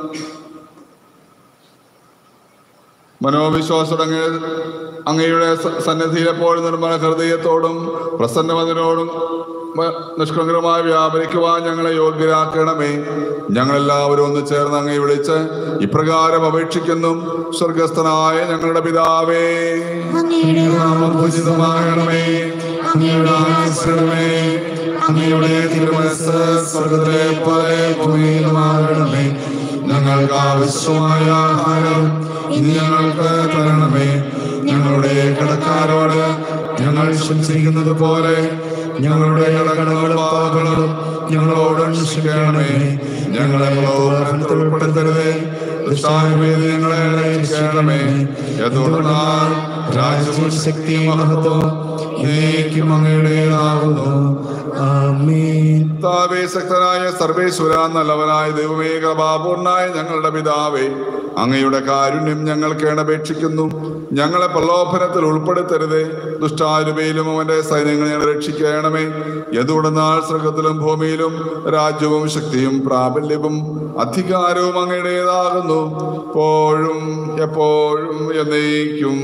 മനോവിശ്വാസത്തോടെ അങ്ങ് അങ്ങയുടെ സ- സന്നിധിയിൽ എപ്പോഴും നിർമ്മല ഹൃദയത്തോടും പ്രസന്നമതിനോടും മ- നിഷ്കളങ്കരമായി വ്യാപരിക്കുവാൻ ഞങ്ങളെ യോഗ്യരാക്കണമേ ഞങ്ങളെല്ലാവരും ഒന്ന് ചേർന്ന് അങ്ങേ വിളിച്ച് ഇപ്രകാരം അപേക്ഷിക്കുന്നു സ്വർഗസ്ഥനായ ഞങ്ങളുടെ പിതാവേ അങ്ങയുടെ നാമം പൂജിതമാകണമേ അങ്ങയുടെ ആശ്രമേ അങ്ങയുടെ തിരുമനസ് സ്വർഗത്തിലെ പോലെ ഭൂമിയിലുമാകണമേ ഞങ്ങൾക്ക് ആവശ്യമായ ആഹാരം ഇന്ന് ഞങ്ങൾക്ക് തരണമേ ഞങ്ങളുടെ കടക്കാരോട് ഞങ്ങൾ ക്ഷമിച്ചിരിക്കുന്നത് പോലെ ഞങ്ങളുടെ കടകളും പാപങ്ങളും ഞങ്ങളോട് ക്ഷമിക്കണമേ ഞങ്ങളെ പ്രലോഭനത്തിൽ ഉൾപ്പെടുത്തരുതേ ദുഷ്ടാനുഭേദി ഞങ്ങളെ രക്ഷിക്കണമേ യഥോടനാൽ രാജ്യവും ശക്തിയും മഹത്വവും എന്നേക്കും അങ്ങയുടേതാകുന്നു ആമേൻ കർത്താവേ ശക്തനായ സർവേശ്വര നല്ലവനായ ദൈവമേ കൃപാപൂർണായ ഞങ്ങളുടെ പിതാവേ അങ്ങയുടെ കാരുണ്യം ഞങ്ങൾക്ക് അപേക്ഷിക്കുന്നു ഞങ്ങളെ പ്രലോഭനത്തിൽ ഉൾപ്പെടുത്തരുതേ ദുഷ്ടാരുമയിലും അവന്റെ സൈന്യങ്ങളെ ഞങ്ങളെ രക്ഷിക്കണമേ എന്തുകൊണ്ടെന്നാൽ സ്വർഗത്തിലും ഭൂമിയിലും രാജ്യവും ശക്തിയും പ്രാബല്യവും അധികാരവും അങ്ങയുടേതാകുന്നു എപ്പോഴും എപ്പോഴും എന്നേക്കും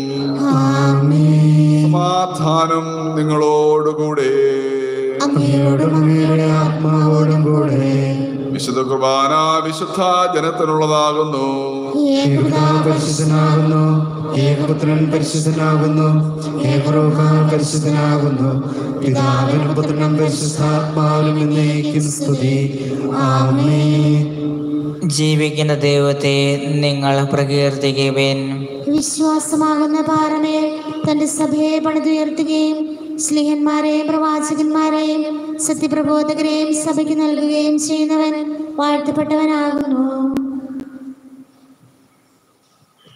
ആമേൻ സമാധാനം നിങ്ങളോടുകൂടെ അങ്ങയോടും അങ്ങയുടെ ആത്മാവോടും കൂടെ വിശുദ്ധ കുർബാന വിശുദ്ധ ജനത്തിനുള്ളതാകുന്നു ഏകപിതാവ് പരിശുദ്ധനാകുന്നു ഏകപുത്രൻ പരിശുദ്ധനാകുന്നു ഏകറോഹ പരിശുദ്ധനാകുന്നു പിതാവിനും പുത്രനും പരിശുദ്ധാത്മാവിനും എന്നേക്കും സ്തുതി ആമേൻ ജീവിക്കുന്ന ദൈവത്തെ നിങ്ങൾ പ്രകീർത്തിക്കുവിൻ വിശ്വാസമാകുന്ന പാറമേൽ തന്റെ സഭയെ പണിതുയർത്തുകയും സ്ലിഹന്മാരെയും പ്രവാചകന്മാരെയും സത്യപ്രബോധകരെയും സഭയ്ക്ക് നൽകുകയും ചെയ്യുന്നവൻ വാഴ്ത്തപ്പെട്ടവനാകുന്നു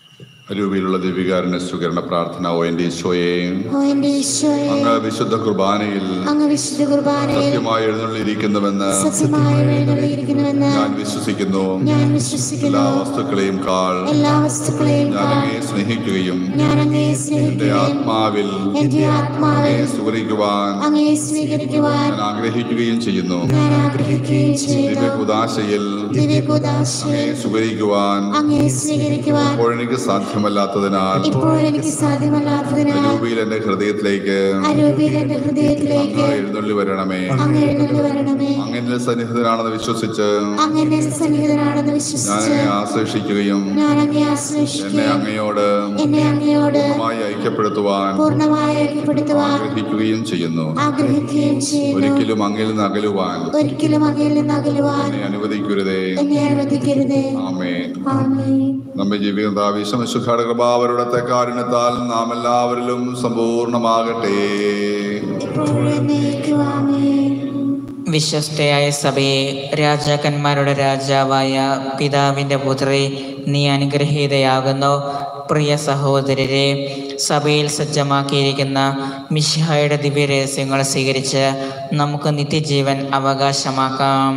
രൂപയിലുള്ള ദീപികാരന്റെ സ്വീകരണ പ്രാർത്ഥന ഓ എൻ്റെ ഈശോയെ ഓ എന്റെ ഈശോയെ അങ്ങ് വിശുദ്ധ കുർബാനയിൽ അങ്ങ് വിശുദ്ധ കുർബാനയിൽ സത്യമായി എഴുന്നള്ളിയിരിക്കുന്നുവെന്ന് സത്യമായി എഴുന്നള്ളിയിരിക്കുന്നുവെന്ന് ഞാൻ വിശ്വസിക്കുന്നു ഞാൻ എല്ലാ വിശ്വസിക്കുന്നു വസ്തുക്കളെയും കാൾ എല്ലാ വസ്തുക്കളെയും ഞാൻ അങ്ങയെ സ്നേഹിക്കുകയും ഞാൻ അങ്ങയെ എൻ്റെ സ്നേഹിക്കുകയും ആത്മാവിൽ എന്റെ ആത്മാവിൽ അങ്ങയെ സ്വീകരിക്കുവാൻ അങ്ങയെ സ്വീകരിക്കുവാൻ ഞാൻ ആഗ്രഹിക്കുകയും ചെയ്യുന്നു ഞാൻ ആഗ്രഹിക്കുകയും ചെയ്യുന്നു ദിവ്യകുദാശയിൽ ദിവ്യകൂദാശയിൽ അങ്ങയെ സ്വീകരിക്കുവാൻ അങ്ങയെ സ്വീകരിക്കുവാൻ ഇപ്പോഴെനിക്ക് സാധ്യമല്ലാത്തതിനാൽ ഇപ്പോൾ എനിക്ക് സാധ്യമല്ലാത്തതിനാൽ രൂപയിൽ എൻ്റെ ഹൃദയത്തിലേക്ക് അരൂപിയിൽ എന്റെ ഹൃദയത്തിലേക്ക് അങ്ങ് എഴുന്നള്ളി വരണമേ അങ്ങ് എഴുന്നള്ളി വരണമേ അങ്ങനെ സന്നിഹിതനാണെന്ന് വിശ്വസിച്ച് അങ്ങനെ സന്നിഹിതനാണെന്ന് ഞാൻ വിശ്വസിച്ച് അങ്ങയെ ആശ്ലേഷിക്കുകയും ഞാൻ അങ്ങയെ എന്നെ ആശ്രയിക്കുകയും അങ്ങയോട് എന്നെ അങ്ങയോട് പൂർണ്ണമായി ഐക്യപ്പെടുത്തുവാൻ പൂർണ്ണമായി ഐക്യപ്പെടുത്തുവാൻ ആഗ്രഹിക്കുകയും ചെയ്യുന്നു ആഗ്രഹിക്കുകയും ചെയ്യുന്നു ഒരിക്കലും അങ്ങിൽ നിന്ന് അകലുവാൻ ഒരിക്കലും അങ്ങയിൽ നിന്ന് അകലുവാൻ എന്നെ അനുവദിക്കരുതേ എന്നെ അനുവദിക്കരുതേ ആമേൻ ആമേൻ നമ്മെ ജീവിക്കുന്ന വിശ്വമിശുഖാട് കൃപാവരുടെ കാരുണ്യത്താൽ നാം എല്ലാവരിലും സമ്പൂർണ്ണമാകട്ടെ ഇപ്പോഴും എന്നേക്കും ആമേൻ വിശ്വസ്തയായ സഭയെ രാജാക്കന്മാരുടെ രാജാവായ പിതാവിൻ്റെ പുത്രി നീ അനുഗ്രഹീതയാകുന്നു പ്രിയ സഹോദരരെ സഭയിൽ സജ്ജമാക്കിയിരിക്കുന്ന മിഷിഹായുടെ ദിവ്യരഹസ്യങ്ങൾ സ്വീകരിച്ച് നമുക്ക് നിത്യജീവൻ അവകാശമാക്കാം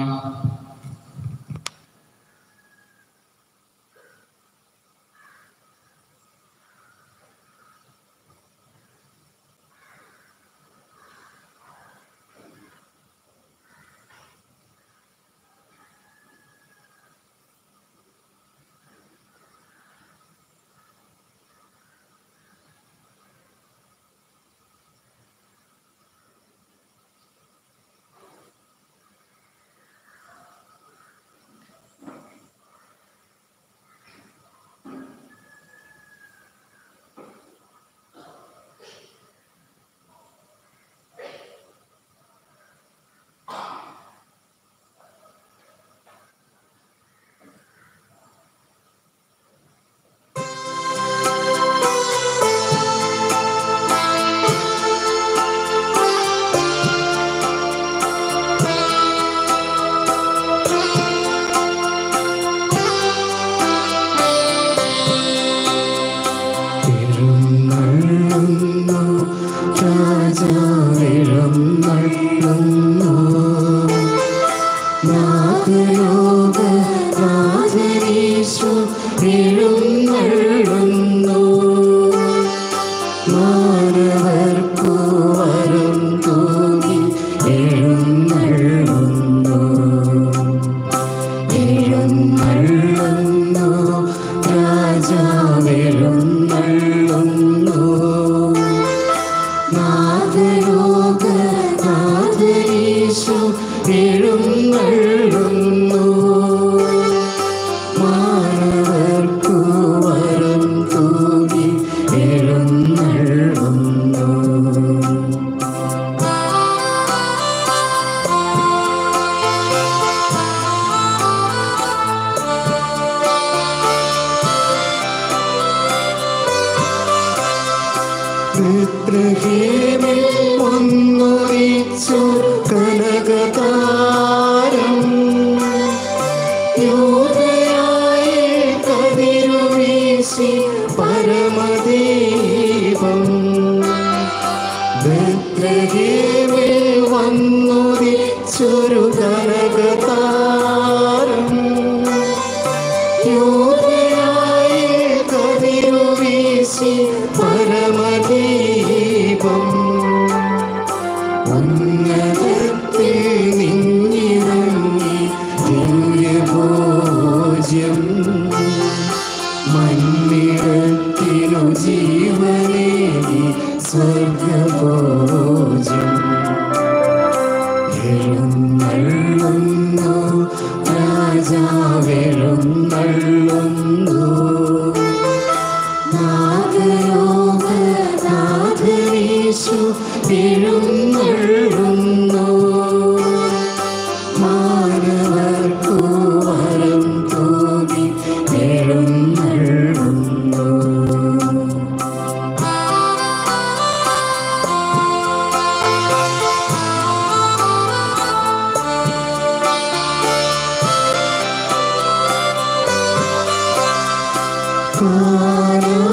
എഴുന്നള്ളുന്നു രാജാവെഴുന്നള്ളുന്നു നാഗലോക രാജനീശു എഴുന്നള്ളുന്നു മാനവർക്കു വരം തൂകി എഴുന്നള്ളുന്നു എഴുന്നള്ളുന്നു രാജാവെഴുന്നള്ളുന്നു നാഗലോക നാഗരീശു എഴുന്നള്ളുന്നു മാനവർക്കു വരം തൂകി എഴുന്നള്ളുന്നു ബത്ലഹേമിൽ ഒന്നുറിച്ചു കനകതാരം യൂദയായി കതിരുവീശി പരമദീപം ബത്ലഹേമിൽ വന്നുറിച്ചൊരു കനകതാരം യൂദയായി കതിരുവീശി പരമദീപം ഉന്നതത്തിൽ നിന്നിറങ്ങി ദിവ്യഭോജ്യം മണ്ണിടത്തിനു ജീവനേകി സ്വർഗഭോജ്യം എഴുന്നള്ളുന്നു രാജാവെഴുന്നള്ളുന്നു നാഗലോക നാഗരീശു എഴുന്നള്ളുന്നു മാനവർക്കു വരം തോന്നി എഴുന്നള്ളുന്നു കാനാ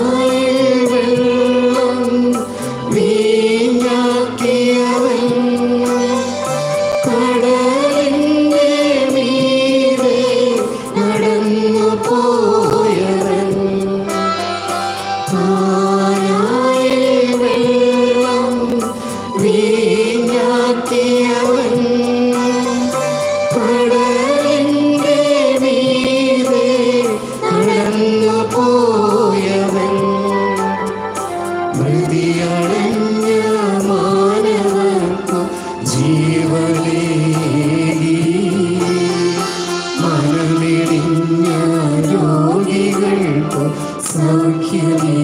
രോഗികൾക്കു സൗഖ്യമേ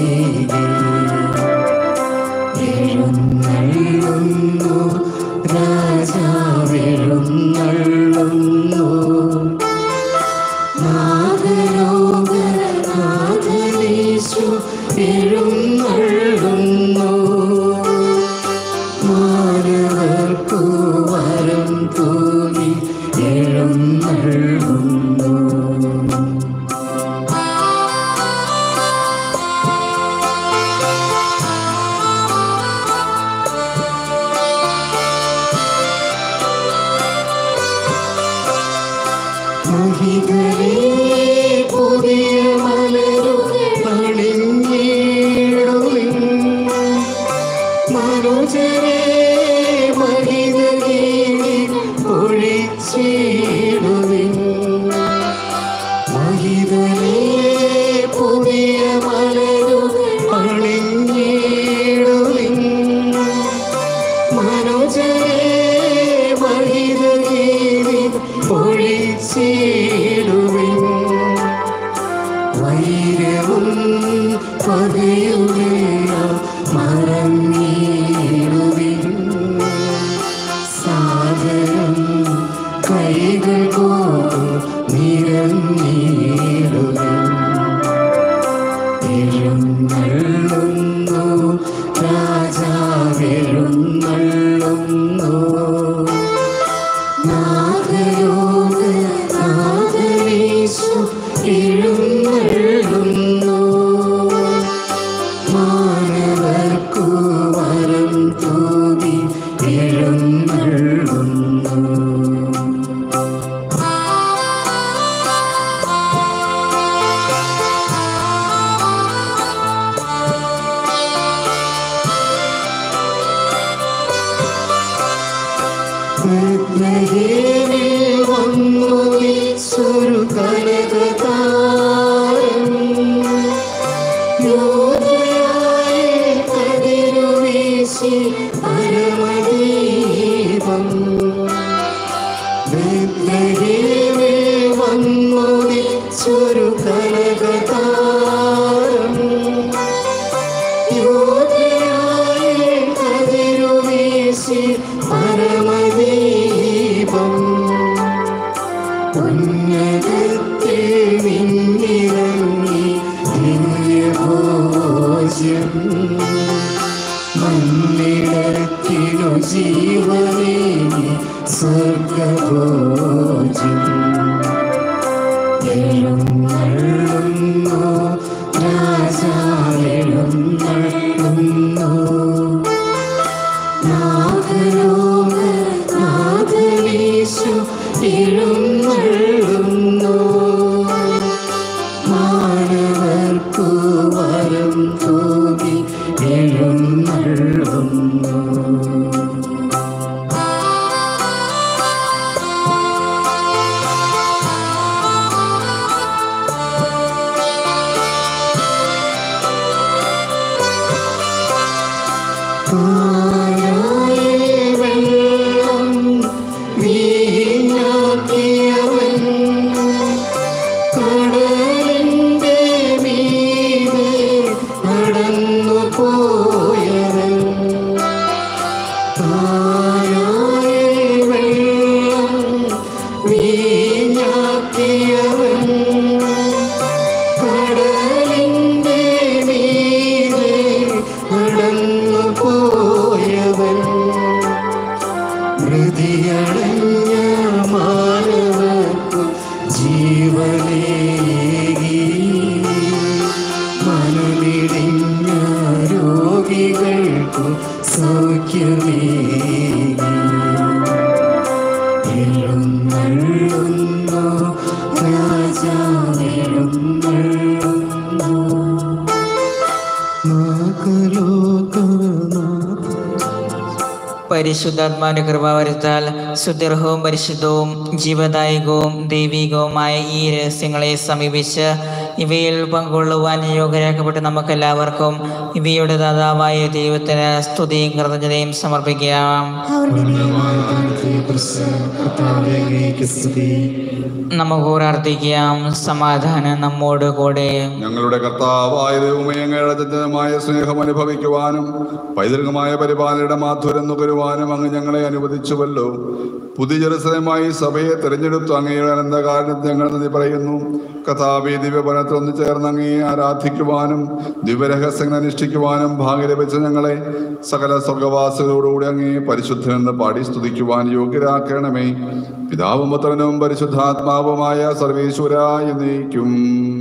എഴുന്നള്ളുന്നു രാജാവെഴുന്നള്ളുന്നു നാഗലോക നാഗനീശു എഴുന്നള്ളുന്നു മാനവർക്കു വരം തോന്നി എഴുന്നള്ളുന്നു മഹികളേ പുതിയ മലരുകൾ പണിഞ്ഞിടുവിൻ മനുജരേ മഹിതകീഴി ഒഴിച്ചിടുവിൻ മഹിതലേ പുതിയ മലരുകൾ പണിഞ്ഞിടുവിൻ മനുജരേ മഹിതകീഴി ഒഴിച്ചിടുവിൻ വൈരവും പകയുമില്ല മറഞ്ഞിടുവിൻ സാഗരം കൈകൾ കോർത്തു നിരഞ്ഞിടുവിൻ എഴുന്നള്ളുന്നു രാജാവെഴുന്നള്ളുന്നു നാഗലോക നാഗനീശു എഴുന്നള്ളുന്നു മാനവർക്കു വരം തോന്നി എഴുന്നള്ളുന്നു ബത്ലഹേമിൽ വന്നു നിൽച്ചൊരു കനകതാരം. യോധയായിൽ കതിരുവീശി പരമദീപം. ബത്ലഹേമിൽ വന്നു നിൽച്ചൊരു കനകതാരം. യോധയായിൽ കതിരുവീശി പരമദീപം ഉന്നതത്തിൽ നിന്നിറങ്ങി ദിവ്യഭോജ്യം മണ്ണിടത്തിനു ജീവനേകി സ്വർഗഭോജ്യം എഴുന്നള്ളുന്നു രാജാവെഴുന്നള്ളുന്നു നാഗലോക നാഗനീശു എഴുന്നള്ളുന്നു മാനവർക്കു വരം തോന്നി എഴുന്നള്ളുന്നു പാലായിൽ വെള്ളം വീഞ്ഞാക്കിയവൻ കടലിന്റെ മീതെ നടന്നു പോയവൻ പാലായിൽ വെള്ളം വീഞ്ഞാക്കിയവൻ കടലിന്റെ മീതെ നടന്നു പോയവൻ ഹൃദയടഞ്ഞ മാനവർക്കു ജീവനേകി മനമിടിഞ്ഞ രോഗികൾക്കു സൗഖ്യമേകി എഴുന്നള്ളുന്നു രാജാവെഴുന്നള്ളുന്നു നാഗലോകനാഥ പരിശുദ്ധാത്മാവിന്റെ കൃപാവരത്താൽ സുദീർഘവും പരിശുദ്ധവും ജീവദായകവും ദൈവികവുമായ ഈ രഹസ്യങ്ങളെ സമീപിച്ച് ഇവയിൽ പങ്കുകൊള്ളുവാൻ യോഗ്യരാക്കപ്പെട്ട് നമുക്കെല്ലാവർക്കും ഇവയുടെ ദാതാവായ ദൈവത്തിന് സ്തുതിയും കൃതജ്ഞതയും സമർപ്പിക്കാം അവർ കുറിച്ച് കർത്താവെ അങ്ങേക്ക് സ്തുതി നമുക്ക് പ്രാർത്ഥിക്കാം സമാധാനം നമ്മോട് കൂടെ ഞങ്ങളുടെ കർത്താവായ ദൈവമേ അങ്ങയുടെ അത്യന്തമായ സ്നേഹം അനുഭവിക്കുവാനും പൈതൃകമായ പരിപാലനയുടെ മാധുരം നുകരുവാനും അങ്ങ് ഞങ്ങളെ അനുവദിച്ചുവല്ലോ പുതിയ ജെറുസലേമായി സഭയെ തിരഞ്ഞെടുത്തു അങ്ങയുടെ അനന്തകാരണത്തെ ഞങ്ങൾ നന്ദി പറയുന്നു കഥാവി ദിവ്യപനത്തിൽ ഒന്ന് ചേർന്ന് അങ്ങയെ ആരാധിക്കുവാനും ദിവ്യരഹസ്യങ്ങൾ അനുഷ്ഠിക്കുവാനും ഭാഗ്യം ലഭിച്ച ഞങ്ങളെ സകല സ്വർഗവാസികളോടുകൂടി അങ്ങയെ പരിശുദ്ധനെന്ന് പാടി സ്തുതിക്കുവാൻ യോഗ്യരാക്കണമേ പിതാവും പുത്രനും പരിശുദ്ധാത്മാവുമായ സർവീശ്വരായ നീക്കും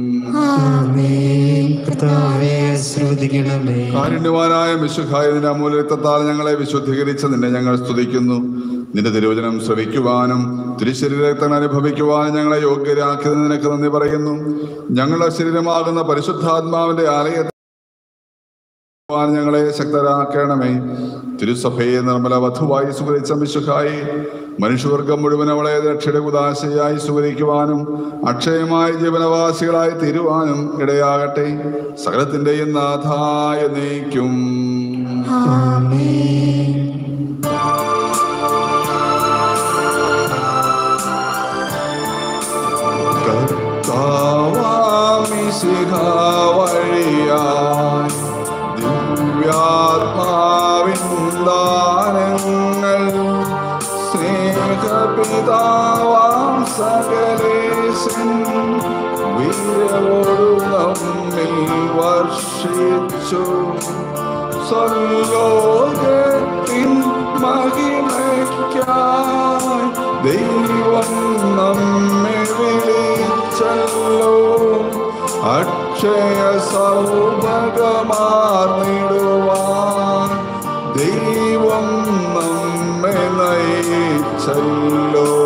ആമേൻ കർത്താവെ ആശീർവദിക്കണമേ കാരുണ്യവാനായ മിശുഖായതിന്റെ അമൂല്യത്താൽ ഞങ്ങളെ വിശുദ്ധീകരിച്ച നിന്നെ ഞങ്ങൾ സ്തുതിക്കുന്നു നിന്റെ തിരുവചനം ശ്രവിക്കുവാനും തിരുശരീരത്തൻ അനുഭവിക്കുവാനും ഞങ്ങളെ യോഗ്യരാക്കിയതിന് നിനക്ക് നന്ദി പറയുന്നു ഞങ്ങളുടെ ശരീരമാകുന്ന പരിശുദ്ധാത്മാവിന്റെ ആലയത്തിൽ ാൻ ഞങ്ങളെ ശക്തരാക്കണമേ തിരുസഭയെ നിർമ്മല വധുവായി സുഖരിച്ച മിശുഖായി മനുഷ്യവർഗം മുഴുവൻ അവളെ രക്ഷയുടെ ഉദാശയായി സുഖരിക്കുവാനും അക്ഷയമായ ജീവനവാസികളായി തീരുവാനും ഇടയാകട്ടെ സകലത്തിന്റെയും നാഥായ നീക്കും വഴിയായി ദിവ്യാത്മാവിൻ ദാനങ്ങൾ സ്നേഹപിതാവാം സകലേശൻ വീരവോടു നമ്മിൽ വർഷിച്ചു സ്വർലോകത്തിൻ മഹിമയ്ക്കായി ദൈവം നമ്മെ വിളിച്ചല്ലോ അക്ഷയ സൗഭഗമാർന്നിടുവാൻ ദൈവം നമ്മെ നയിച്ചല്ലോ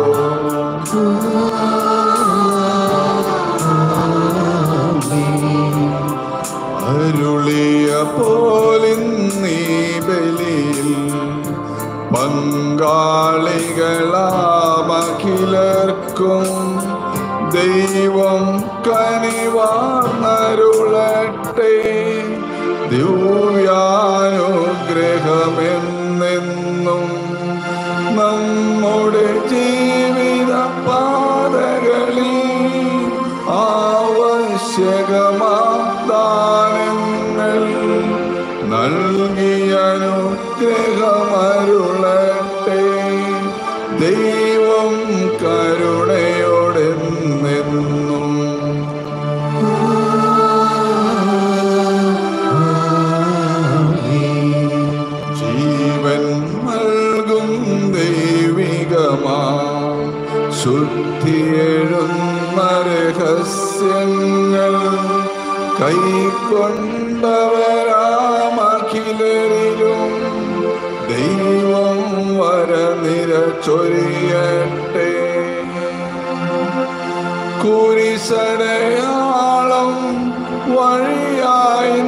അരുളിയ പോലിന്നീ ബലിയിൽ പങ്കാളികളാമഖിലർക്കും ദൈവം കനിവാർന്നരുളട്ടെ ദിവ്യാനുഗ്രഹമെന്നെന്നും നമ്മുടെ ജീവിത പാതകളിൽ ആവശ്യകമാദാനങ്ങൾ നൽകിയ അനുഗ്രഹമരുളട്ടെ ദൈവം കരുണയോടെ നിന്നും ജീവൻ നൽകും ദൈവികമാ ശുദ്ധിയെഴുന്ന രഹസ്യങ്ങൾ കൈക്കൊണ്ടവരാമഖിലരിലും ദൈവം വരനിര ചൊരിയട്ടെ കുരിശടയാളം വഴിയായി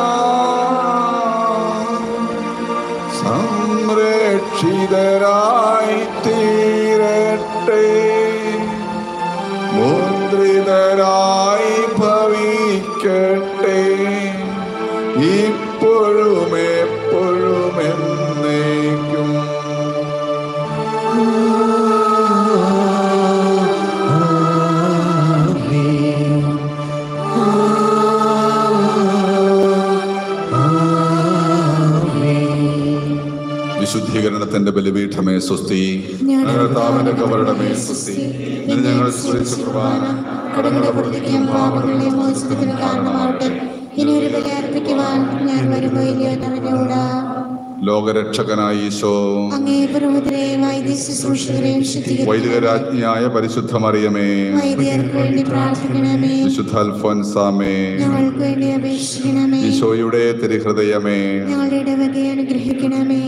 നാം സംരക്ഷിതരായി തീരട്ടെ മുദ്രിതരായി ഭവിക്കട്ടെ ഇപ്പോഴും എപ്പോഴും എന്നേക്കും വിശുദ്ധീകരണത്തിന്റെ ബലിപീഠമേ സ്വസ്തി കർത്താവിന്റെ കവരുടെ സ്വസ്തി ഇന്ന് ഞങ്ങൾ സ്മരിച്ച കുർബാന കടങ്ങളുടെ പ്രതിക്കും പാപങ്ങളുടെ മോചനത്തിന് കാരണമാവട്ടെ ഇനി ഒരു ബലി അർപ്പിക്കുവാൻ ഞാൻ വരുമ്പോ ഇല്ലയോ എന്നറിഞ്ഞുകൂടാ ലോകരക്ഷകനായ ഈശോ അങ്ങേ പുരോഹിതരെ വൈദ്യ ശുശ്രൂഷകരെയും ശുദ്ധീകരിക്കും വൈദികരാജ്ഞിയായ പരിശുദ്ധ മറിയമേ വൈദ്യർക്ക് വേണ്ടി പ്രാർത്ഥിക്കണമേ വിശുദ്ധ അൽഫോൻസാമേ ഞങ്ങൾക്ക് വേണ്ടി അപേക്ഷിക്കണമേ ഈശോയുടെ തിരുഹൃദയമേ ഞങ്ങളുടെ ഇടവകയെ അനുഗ്രഹിക്കണമേ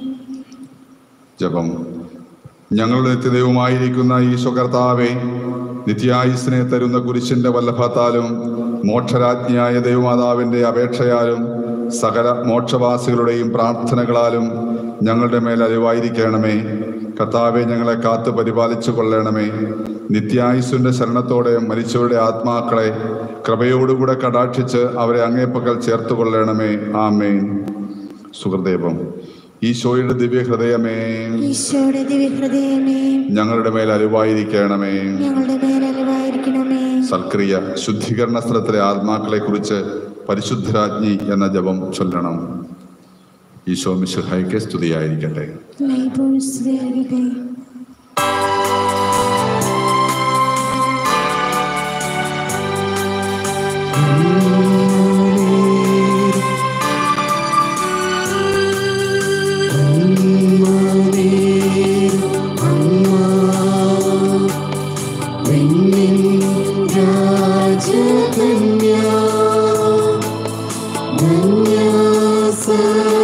ജപം ഞങ്ങളുടെ നിത്യദൈവമായിരിക്കുന്ന ഈശോ കർത്താവെ നിത്യായുസിനെ തരുന്ന കുരിശിന്റെ വല്ലഭത്താലും മോക്ഷരാജ്ഞിയായ ദൈവമാതാവിന്റെ അപേക്ഷയാലും സകല മോക്ഷവാസികളുടെയും പ്രാർത്ഥനകളാലും ഞങ്ങളുടെ മേൽ അലിവായിരിക്കണമേ കർത്താവെ ഞങ്ങളെ കാത്തു പരിപാലിച്ചു കൊള്ളണമേ നിത്യായുസിന്റെ ശരണത്തോടെ മരിച്ചവരുടെ ആത്മാക്കളെ കൃപയോടുകൂടെ കടാക്ഷിച്ച് അവരെ അങ്ങേപ്പക്കൽ ചേർത്ത് കൊള്ളണമേ ആമേൻ സുഹൃദേവം ഈശോയുടെ ദിവ്യഹൃദയമേ ഈശോയുടെ ദിവ്യഹൃദയമേ ഞങ്ങളുടെ മേൽ അരുവായിരിക്കണമേ ഞങ്ങളുടെ മേലലിവായിരിക്കണമേ സൽക്രിയ ശുദ്ധീകരണ സ്ഥലത്തിലെ ആത്മാക്കളെ കുറിച്ച് പരിശുദ്ധരാജ്ഞി എന്ന ജപം ചൊല്ലണം ഈശോ മിശുഹായിക്ക് സ്തുതിയായിരിക്കട്ടെ ലൈബോൾ സ്തുതിയാകട്ടെ രാജകന്യ ധന്യാസ